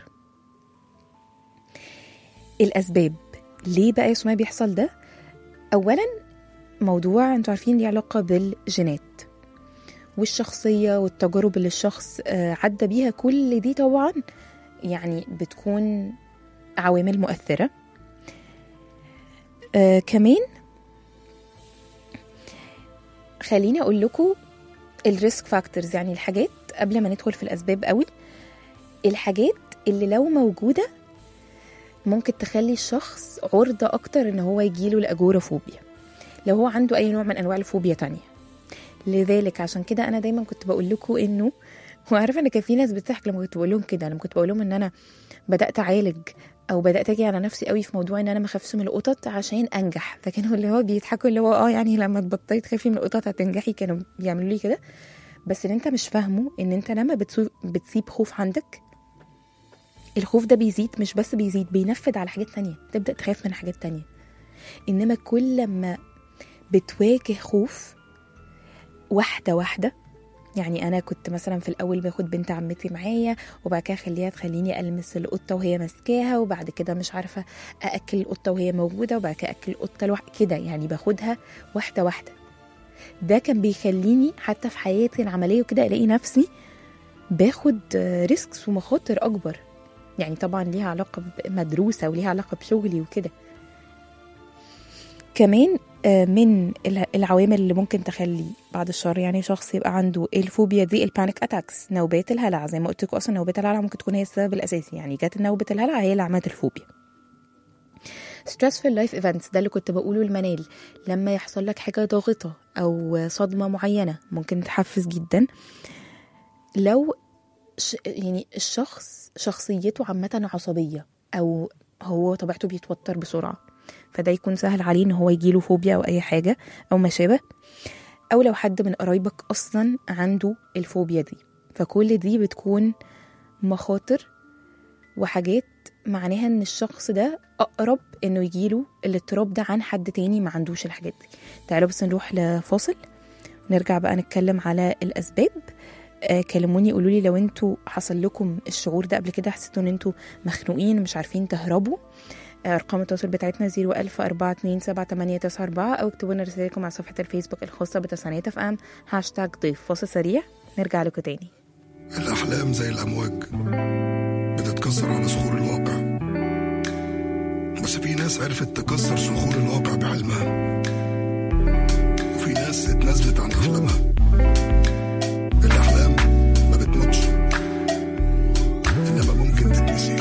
الاسباب ليه بقى يا سمية بيحصل ده اولا موضوع انتوا عارفين ليه علاقه بالجينات والشخصيه والتجارب اللي الشخص آه، عدى بيها كل دي طبعا يعني بتكون عوامل مؤثره آه كمان خليني اقول لكم الريسك فاكتورز يعني الحاجات قبل ما ندخل في الاسباب قوي الحاجات اللي لو موجوده ممكن تخلي الشخص عرضه اكتر ان هو يجيله الاجورافوبيا لو هو عنده اي نوع من انواع الفوبيا تانية لذلك عشان كده انا دايما كنت بقول لكم انه وعارفه ان كان في ناس بتضحك لما كنت بقول لهم كده لما كنت بقول لهم ان انا بدات اعالج او بدات اجي على نفسي قوي في موضوع ان انا ما اخافش من القطط عشان انجح فكانوا اللي هو بيضحكوا اللي هو اه يعني لما تبطلي تخافي من القطط هتنجحي كانوا بيعملوا لي كده بس اللي انت مش فاهمه ان انت لما بتسو- بتسيب خوف عندك الخوف ده بيزيد مش بس بيزيد بينفذ على حاجات تانية تبدأ تخاف من حاجات تانية إنما كل ما بتواجه خوف واحدة واحدة يعني أنا كنت مثلا في الأول باخد بنت عمتي معايا وبعد كده أخليها تخليني ألمس القطة وهي ماسكاها وبعد كده مش عارفة أأكل القطة وهي موجودة وبعد كده أكل القطة لوحدها كده يعني باخدها واحدة واحدة ده كان بيخليني حتى في حياتي العملية وكده ألاقي نفسي باخد ريسكس ومخاطر أكبر يعني طبعا ليها علاقة بمدروسة وليها علاقة بشغلي وكده كمان آه، من الع- العوامل اللي ممكن تخلي بعد الشر يعني شخص يبقى عنده الفوبيا دي البانيك اتاكس نوبات الهلع زي ما قلت لكم اصلا نوبات الهلع ممكن تكون هي السبب الاساسي يعني جت نوبة الهلع هي اللي عملت الفوبيا stressful life events ده اللي كنت بقوله المنال لما يحصل لك حاجة ضاغطة أو صدمة معينة ممكن تحفز جدا لو ش... يعني الشخص شخصيته عامة عصبية او هو طبيعته بيتوتر بسرعه فده يكون سهل عليه ان هو يجيله فوبيا او اي حاجه او ما شابه او لو حد من قرايبك اصلا عنده الفوبيا دي فكل دي بتكون مخاطر وحاجات معناها ان الشخص ده اقرب انه يجيله الاضطراب ده عن حد تاني ما عندوش الحاجات دي تعالوا بس نروح لفاصل نرجع بقى نتكلم على الاسباب آه كلموني قولوا لي لو انتوا حصل لكم الشعور ده قبل كده حسيتوا ان انتوا مخنوقين مش عارفين تهربوا آه، ارقام التواصل بتاعتنا 01000 427 او اكتبوا لنا رسائلكم على صفحه الفيسبوك الخاصه بتسعينات اف ام هاشتاج ضيف فاصل سريع نرجع لكم تاني الأحلام زي الأمواج بتتكسر على صخور الواقع بس في ناس عرفت تكسر صخور الواقع بعلمها وفي ناس اتنازلت عن أحلامها الأحلام ما بتموتش إنما ممكن تتنسي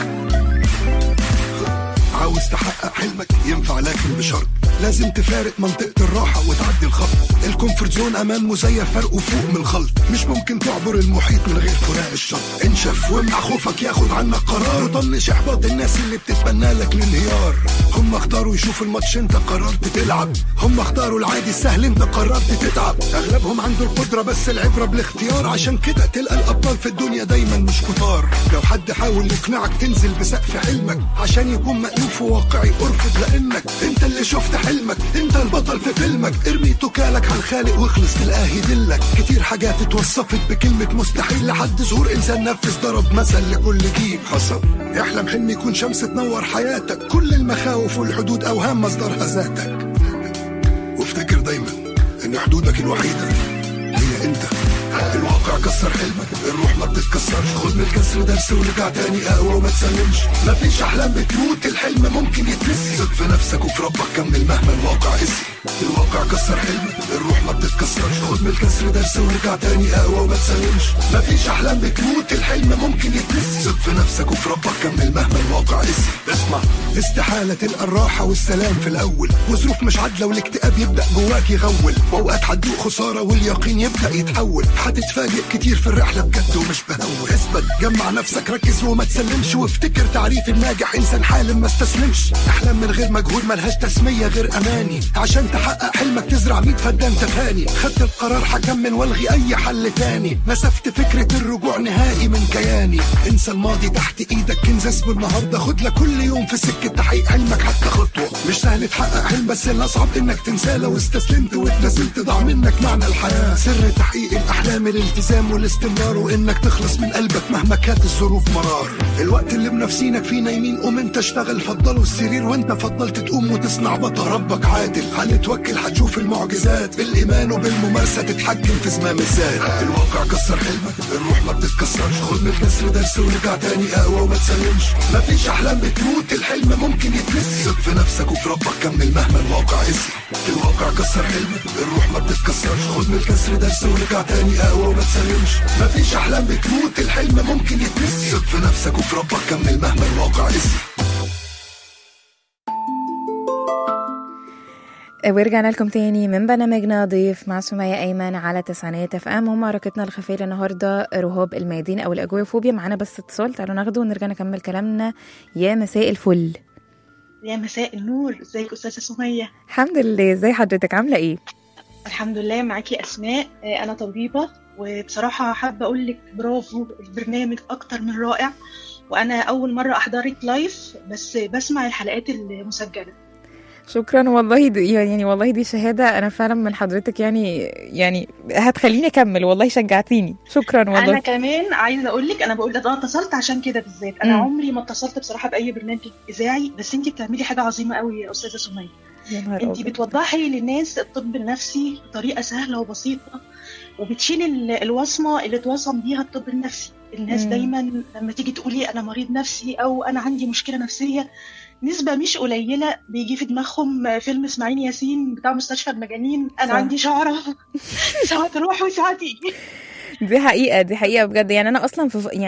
عاوز تحقق حلمك ينفع لكن بشرط لازم تفارق منطقة الراحة وتعدي الخط الكومفورت زون أمان مزيف فرقه فوق من الخلط مش ممكن تعبر المحيط من غير فراق الشط انشف وامنع خوفك ياخد عنك قرار وطنش إحباط الناس اللي بتتمنى لك الانهيار هم اختاروا يشوفوا الماتش انت قررت تلعب هم اختاروا العادي السهل انت قررت تتعب اغلبهم عنده القدرة بس العبرة بالاختيار عشان كده تلقى الابطال في الدنيا دايما مش كتار لو حد حاول يقنعك تنزل بسقف حلمك عشان يكون مألوف وواقعي ارفض لانك انت اللي شفت حلمك انت البطل في فيلمك ارمي توكالك على الخالق واخلص تلقاه يدلك كتير حاجات اتوصفت بكلمة مستحيل لحد ظهور انسان نفذ ضرب مثل لكل جيل حصل احلم حلم يكون شمس تنور حياتك كل المخاوف والحدود اوهام مصدرها ذاتك وافتكر دايما ان حدودك الوحيدة هي انت الواقع كسر حلمك الروح ما بتتكسرش خد من الكسر درس ورجع تاني اقوى وما تسلمش مفيش احلام بتموت الحلم ممكن يتنسي ثق في نفسك وفي ربك كمل مهما الواقع قسي الواقع كسر حلمك الروح ما بتتكسرش خد من الكسر درس ورجع تاني اقوى وما تسلمش مفيش احلام بتموت الحلم ممكن يتنسي ثق في نفسك وفي ربك كمل مهما الواقع قسي اسمع استحالة تلقى الراحة والسلام في الأول وظروف مش عادلة والاكتئاب يبدأ جواك يغول وأوقات هتدوق خسارة واليقين يبدأ يتحول هتتفاجئ كتير في الرحلة بجد ومش بهول اثبت جمع نفسك ركز وما تسلمش وافتكر تعريف الناجح إنسان حالم ما استسلمش أحلام من غير مجهود ملهاش تسمية غير أماني عشان تحقق حلمك تزرع 100 فدان تفاني خدت القرار هكمل والغي أي حل تاني نسفت فكرة الرجوع نهائي من كياني انسى الماضي تحت ايدك كنز اسمه النهارده خد لك كل يوم في سكة تحقيق حلمك حتى خطوة مش سهل تحقق حلم بس الأصعب إنك تنساه لو استسلمت واتنزلت ضاع منك معنى الحياة سر تحقيق الأحلام الالتزام والاستمرار وإنك تخلص من قلبك مهما كانت الظروف مرار الوقت اللي بنفسينك فيه نايمين قوم انت اشتغل فضلوا السرير وانت فضلت تقوم وتصنع بطل ربك عادل هنتوكل هتشوف المعجزات بالإيمان وبالممارسة تتحكم في زمام الذات الواقع كسر حلمك الروح ما بتتكسرش خد من الكسر درس ورجع تاني أقوى وما تسلمش مفيش أحلام بتموت الحلم ممكن يتنسي ثق في نفسك وفي ربك كمل مهما الواقع قسي الواقع كسر حلمك الروح ما بتتكسرش خد من الكسر درس ورجع تاني أقوى وما تسلمش مفيش أحلام بتموت الحلم ممكن يتنسي ثق في نفسك وفي ربك كمل مهما الواقع قسي ورجعنا لكم تاني من برنامجنا ضيف مع سمية أيمن على تسعينات اف ام ومعركتنا الخفية النهاردة رهاب الميادين أو الأجويفوبيا معانا بس اتصال تعالوا ناخده ونرجع نكمل كلامنا يا مساء الفل يا مساء النور ازيك استاذه سميه الحمد لله ازي حضرتك عاملة ايه؟ الحمد لله معاكي اسماء آه، انا طبيبه وبصراحه حابه اقول لك برافو البرنامج اكتر من رائع وانا اول مره احضرك لايف بس بسمع الحلقات المسجله شكرا والله دي يعني والله دي شهادة أنا فعلا من حضرتك يعني يعني هتخليني أكمل والله شجعتيني شكرا انا والله كمان عايزه اقول لك انا بقول ده انا اتصلت عشان كده بالذات انا مم. عمري ما اتصلت بصراحه باي برنامج اذاعي بس انت بتعملي حاجه عظيمه قوي يا استاذه سميه يا نهار انت أبيض. بتوضحي للناس الطب النفسي بطريقه سهله وبسيطه وبتشيل ال- الوصمه اللي اتوصم بيها الطب النفسي الناس مم. دايما لما تيجي تقولي انا مريض نفسي او انا عندي مشكله نفسيه نسبة مش قليلة بيجي في دماغهم فيلم اسماعيل ياسين بتاع مستشفى المجانين أنا صح. عندي شعرة ساعات تروح وساعات تيجي دي حقيقة دي حقيقة بجد يعني أنا أصلا في يعني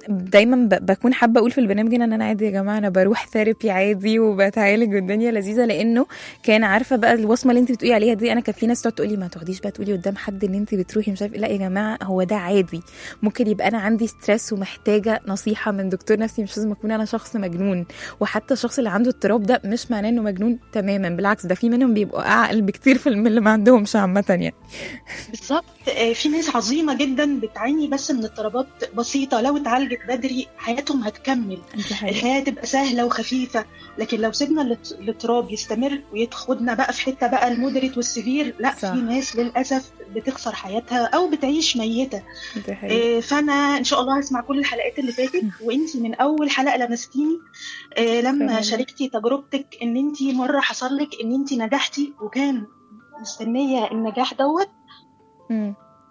دايما ب- بكون حابه اقول في البرنامج ان انا عادي يا جماعه انا بروح ثيرابي عادي وبتعالج والدنيا لذيذه لانه كان عارفه بقى الوصمه اللي انت بتقولي عليها دي انا كان في ناس تقعد تقول لي ما تقعديش بقى تقولي قدام حد ان انت بتروحي مش عارف إيه. لا يا جماعه هو ده عادي ممكن يبقى انا عندي ستريس ومحتاجه نصيحه من دكتور نفسي مش لازم اكون انا شخص مجنون وحتى الشخص اللي عنده اضطراب ده مش معناه انه مجنون تماما بالعكس ده في منهم بيبقوا اعقل بكتير في من اللي ما عندهمش عامه يعني بالظبط آه، في ناس عظيمه جدا بتعاني بس من اضطرابات بسيطه لو اتعالجت بدري حياتهم هتكمل الحياه تبقى سهله وخفيفه لكن لو سيبنا الاض- الاضطراب يستمر وياخدنا بقى في حته بقى المودريت والسيفير لا صح. في ناس للاسف بتخسر حياتها او بتعيش ميته دي حقيقة. آه، فانا ان شاء الله هسمع كل الحلقات اللي فاتت وانتي من اول حلقه لمستيني آه، لما فعلا. شاركتي تجربتك ان انتي مره حصل لك ان انتي نجحتي وكان مستنيه النجاح دوت مم.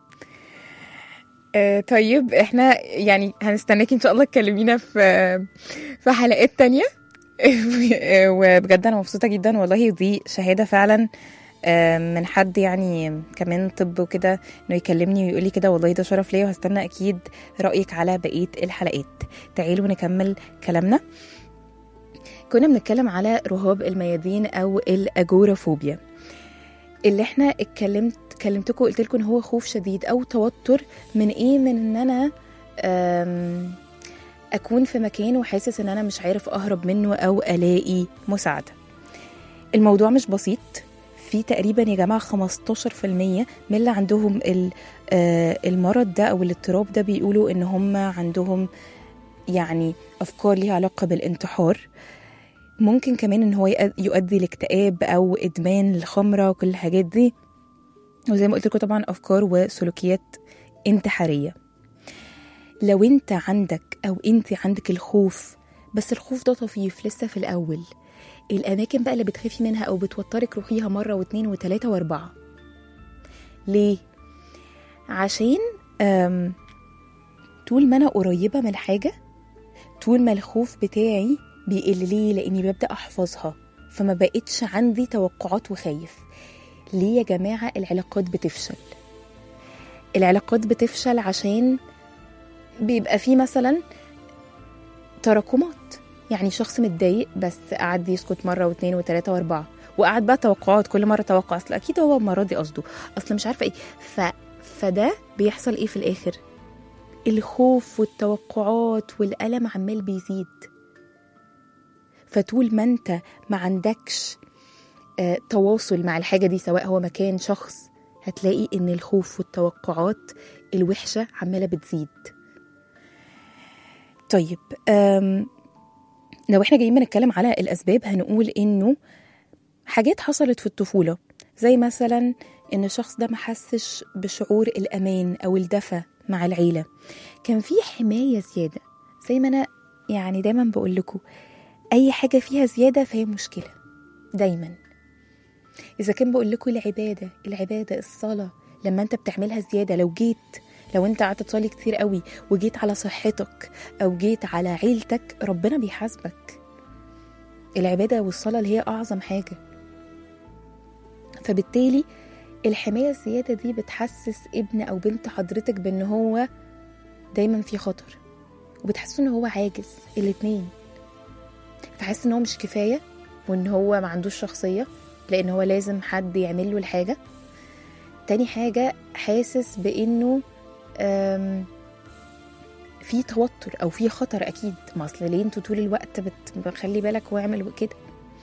آه طيب احنا يعني هنستناكي ان شاء الله تكلمينا في في حلقات تانية آه، وبجد انا مبسوطة جدا والله دي شهادة فعلا آه، من حد يعني كمان طب وكده انه يكلمني ويقول لي كده والله ده شرف ليا وهستنى اكيد رأيك على بقية الحلقات تعالوا نكمل كلامنا كنا بنتكلم على رهاب الميادين او الاجورافوبيا اللي احنا اتكلمت كلمتكم قلت لكم ان هو خوف شديد او توتر من ايه من ان انا أم، اكون في مكان وحاسس ان انا مش عارف اهرب منه او الاقي مساعده الموضوع مش بسيط في تقريبا يا جماعه 15% من اللي عندهم ال- آه، المرض ده او الاضطراب ده بيقولوا ان هم عندهم يعني افكار ليها علاقه بالانتحار ممكن كمان ان هو يؤ- يؤدي لاكتئاب او ادمان الخمره وكل الحاجات دي وزي ما قلت لكم طبعا افكار وسلوكيات انتحاريه لو انت عندك او انت عندك الخوف بس الخوف ده طفيف لسه في الاول الاماكن بقى اللي بتخافي منها او بتوترك روحيها مره واتنين وتلاته واربعه ليه عشان أم طول ما انا قريبه من الحاجه طول ما الخوف بتاعي بيقل ليه لاني ببدا احفظها فما بقتش عندي توقعات وخايف ليه يا جماعه العلاقات بتفشل العلاقات بتفشل عشان بيبقى في مثلا تراكمات يعني شخص متضايق بس قعد يسكت مره واثنين وثلاثه واربعه وقعد بقى توقعات كل مره توقع اصل اكيد هو المره دي قصده اصل مش عارفه ايه ف... فده بيحصل ايه في الاخر الخوف والتوقعات والالم عمال بيزيد فطول ما انت ما عندكش آه، تواصل مع الحاجه دي سواء هو مكان شخص هتلاقي ان الخوف والتوقعات الوحشه عماله بتزيد طيب أم لو احنا جايين بنتكلم على الاسباب هنقول انه حاجات حصلت في الطفوله زي مثلا ان الشخص ده ما حسش بشعور الامان او الدفى مع العيله كان في حمايه زياده زي ما انا يعني دايما بقول لكم اي حاجه فيها زياده فهي مشكله دايما اذا كان بقول لكم العباده العباده الصلاه لما انت بتعملها زياده لو جيت لو انت قعدت تصلي كتير قوي وجيت على صحتك او جيت على عيلتك ربنا بيحاسبك العباده والصلاه اللي هي اعظم حاجه فبالتالي الحمايه الزياده دي بتحسس ابن او بنت حضرتك بان هو دايما في خطر وبتحسسه ان هو عاجز الاتنين فحاسس ان هو مش كفايه وان هو ما عندوش شخصيه لان هو لازم حد يعمل له الحاجه تاني حاجه حاسس بانه أم، في توتر او في خطر اكيد ما اصل ليه انتوا طول الوقت بت- بخلي بالك واعمل كده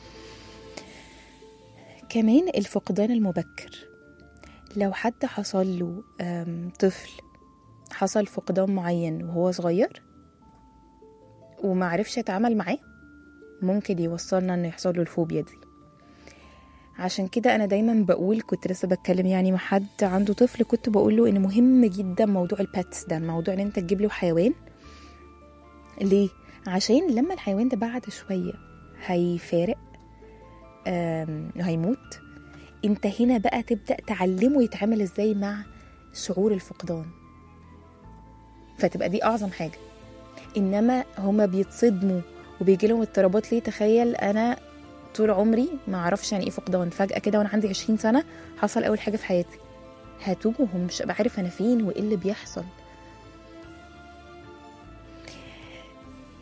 كمان الفقدان المبكر لو حد حصل له أم، طفل حصل فقدان معين وهو صغير وما عرفش يتعامل معاه ممكن يوصلنا انه يحصل له الفوبيا دي عشان كده انا دايما بقول كنت لسه بتكلم يعني مع حد عنده طفل كنت بقول له ان مهم جدا موضوع الباتس ده موضوع ان انت تجيب له حيوان ليه عشان لما الحيوان ده بعد شويه هيفارق آم، هيموت انت هنا بقى تبدا تعلمه يتعامل ازاي مع شعور الفقدان فتبقى دي اعظم حاجه انما هما بيتصدموا وبيجي لهم اضطرابات ليه تخيل انا طول عمري ما اعرفش يعني ايه فقدان فجاه كده وانا عندي 20 سنه حصل اول حاجه في حياتي هتوه ومش ابقى عارف انا فين وايه اللي بيحصل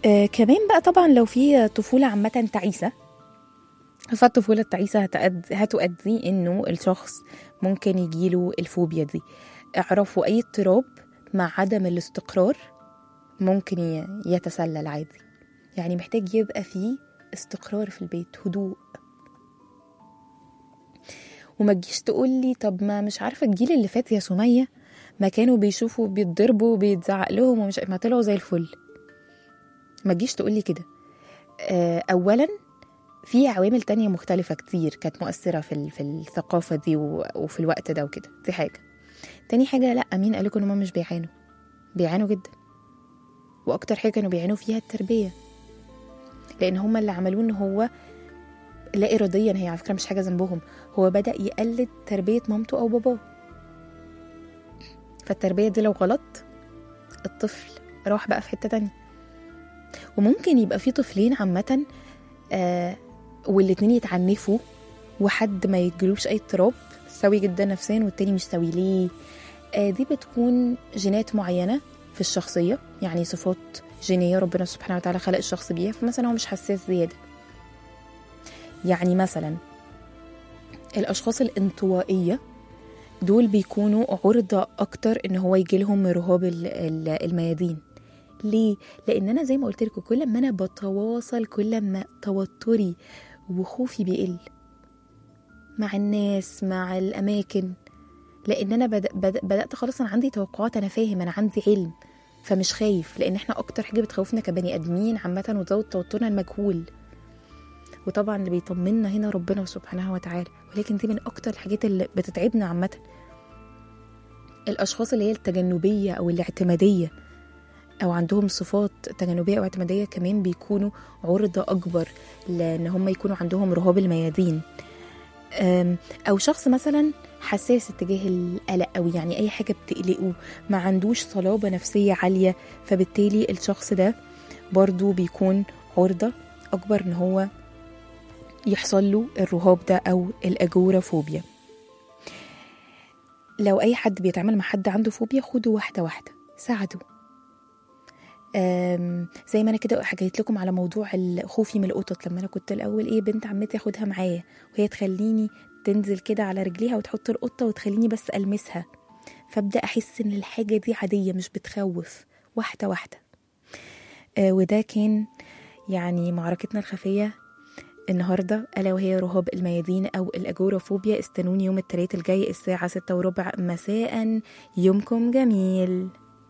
آه كمان بقى طبعا لو في طفولة عامة تعيسة فالطفولة التعيسة هتأد... هتؤدي إنه الشخص ممكن يجيله الفوبيا دي اعرفوا أي اضطراب مع عدم الاستقرار ممكن ي- يتسلل عادي يعني محتاج يبقى فيه استقرار في البيت هدوء وما تجيش تقول لي طب ما مش عارفه الجيل اللي فات يا سميه ما كانوا بيشوفوا بيتضربوا وبيتزعق لهم ومش ما طلعوا زي الفل ما تجيش تقول لي كده آه، اولا في عوامل تانية مختلفة كتير كانت مؤثرة في ال- في الثقافة دي و- وفي الوقت ده وكده دي حاجة تاني حاجة لأ مين قالكوا إن هما مش بيعانوا بيعانوا جدا وأكتر حاجة كانوا بيعانوا فيها التربية لأن هما اللي عملوه إن هو لا إراديا هي على فكرة مش حاجة ذنبهم هو بدأ يقلد تربية مامته أو باباه فالتربية دي لو غلط الطفل راح بقى في حتة تانية وممكن يبقى في طفلين عامة آه والاتنين يتعنفوا وحد ما يجيلوش أي اضطراب سوي جدا نفسيا والتاني مش سوي ليه آه دي بتكون جينات معينة في الشخصية يعني صفات جينية ربنا سبحانه وتعالى خلق الشخص بيها فمثلا هو مش حساس زيادة يعني مثلا الأشخاص الانطوائية دول بيكونوا عرضة أكتر إن هو يجيلهم رهاب ال- ال- الميادين ليه؟ لأن أنا زي ما قلت لكم كل ما أنا بتواصل كل ما توتري وخوفي بيقل مع الناس مع الأماكن لأن أنا بدأ بدأ بدأت خلاص أنا عندي توقعات أنا فاهم أنا عندي علم فمش خايف لأن إحنا أكتر حاجة بتخوفنا كبني آدمين عامة وتزود توترنا المجهول وطبعا اللي بيطمنا هنا ربنا سبحانه وتعالى ولكن دي من أكتر الحاجات اللي بتتعبنا عامة الأشخاص اللي هي التجنبية أو الاعتمادية أو عندهم صفات تجنبية أو اعتمادية كمان بيكونوا عرضة أكبر لأن هم يكونوا عندهم رهاب الميادين أم، أو شخص مثلا حساس اتجاه القلق أو يعني أي حاجة بتقلقه ما عندوش صلابة نفسية عالية فبالتالي الشخص ده برضو بيكون عرضة أكبر إن هو يحصل له الرهاب ده أو الأجورافوبيا لو أي حد بيتعامل مع حد عنده فوبيا خده واحدة واحدة ساعده أم، زي ما انا كده حكيت لكم على موضوع ال- خوفي من القطط لما انا كنت الاول ايه بنت عمتي اخدها معايا وهي تخليني تنزل كده على رجليها وتحط القطه وتخليني بس المسها فابدا احس ان الحاجه دي عاديه مش بتخوف واحده واحده آه وده كان يعني معركتنا الخفيه النهارده الا وهي رهاب الميادين او الاجورافوبيا استنوني يوم الثلاث الجاي الساعه ستة وربع مساء يومكم جميل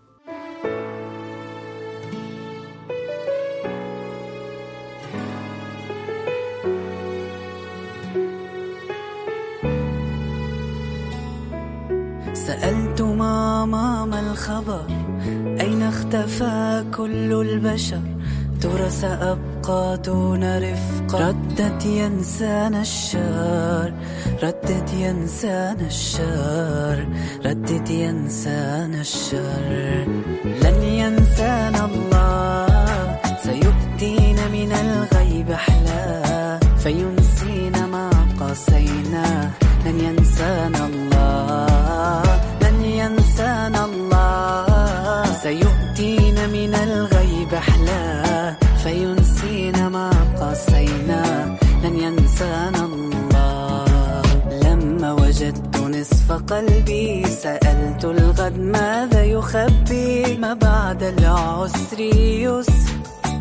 سألت ماما ما الخبر أين اختفى كل البشر ترى سأبقى دون رفقة ردت ينسانا الشر ردت ينسانا الشر ردت ينسانا الشر لن ينسانا الله سيؤتينا من الغيب أحلاه فينسينا ما قاسيناه لن ينسانا الله لن ينسانا الله سيؤتينا من الغيب أحلاه فينسينا ما قاسيناه لن ينسانا الله لما وجدت نصف قلبي سألت الغد ماذا يخبي ما بعد العسر يسر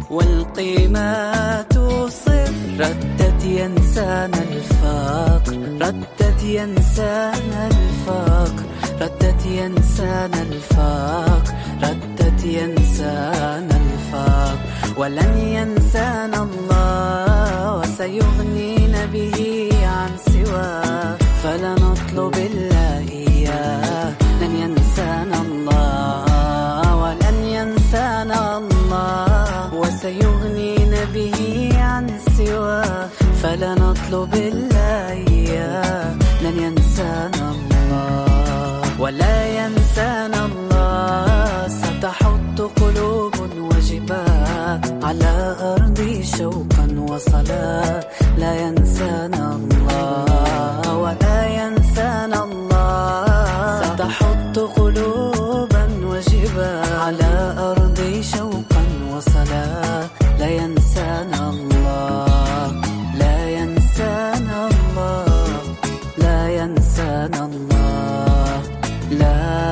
والقيمات صفر ردت ينسانا الفقر ردت ينسانا الفقر ردت ينسانا الفقر ردت ينسانا الفقر ولن ينسانا الله وسيغنينا به عن سواه فلا نطلب إلا إياه لن ينسانا الله ولن ينسانا الله وسيغنينا به عن سواه فلا نطلب إلا إياه لن ينسانا الله ولا ينسانا الله ستحط قلوب وجباه على أرض شوقا وصلاة لا ينسانا الله ولا ينسانا الله ستحط قلوبا وجباه على أرض شوقا وصلاة الصلاة لا ينسانا الله لا ينسانا الله لا ينسانا الله لا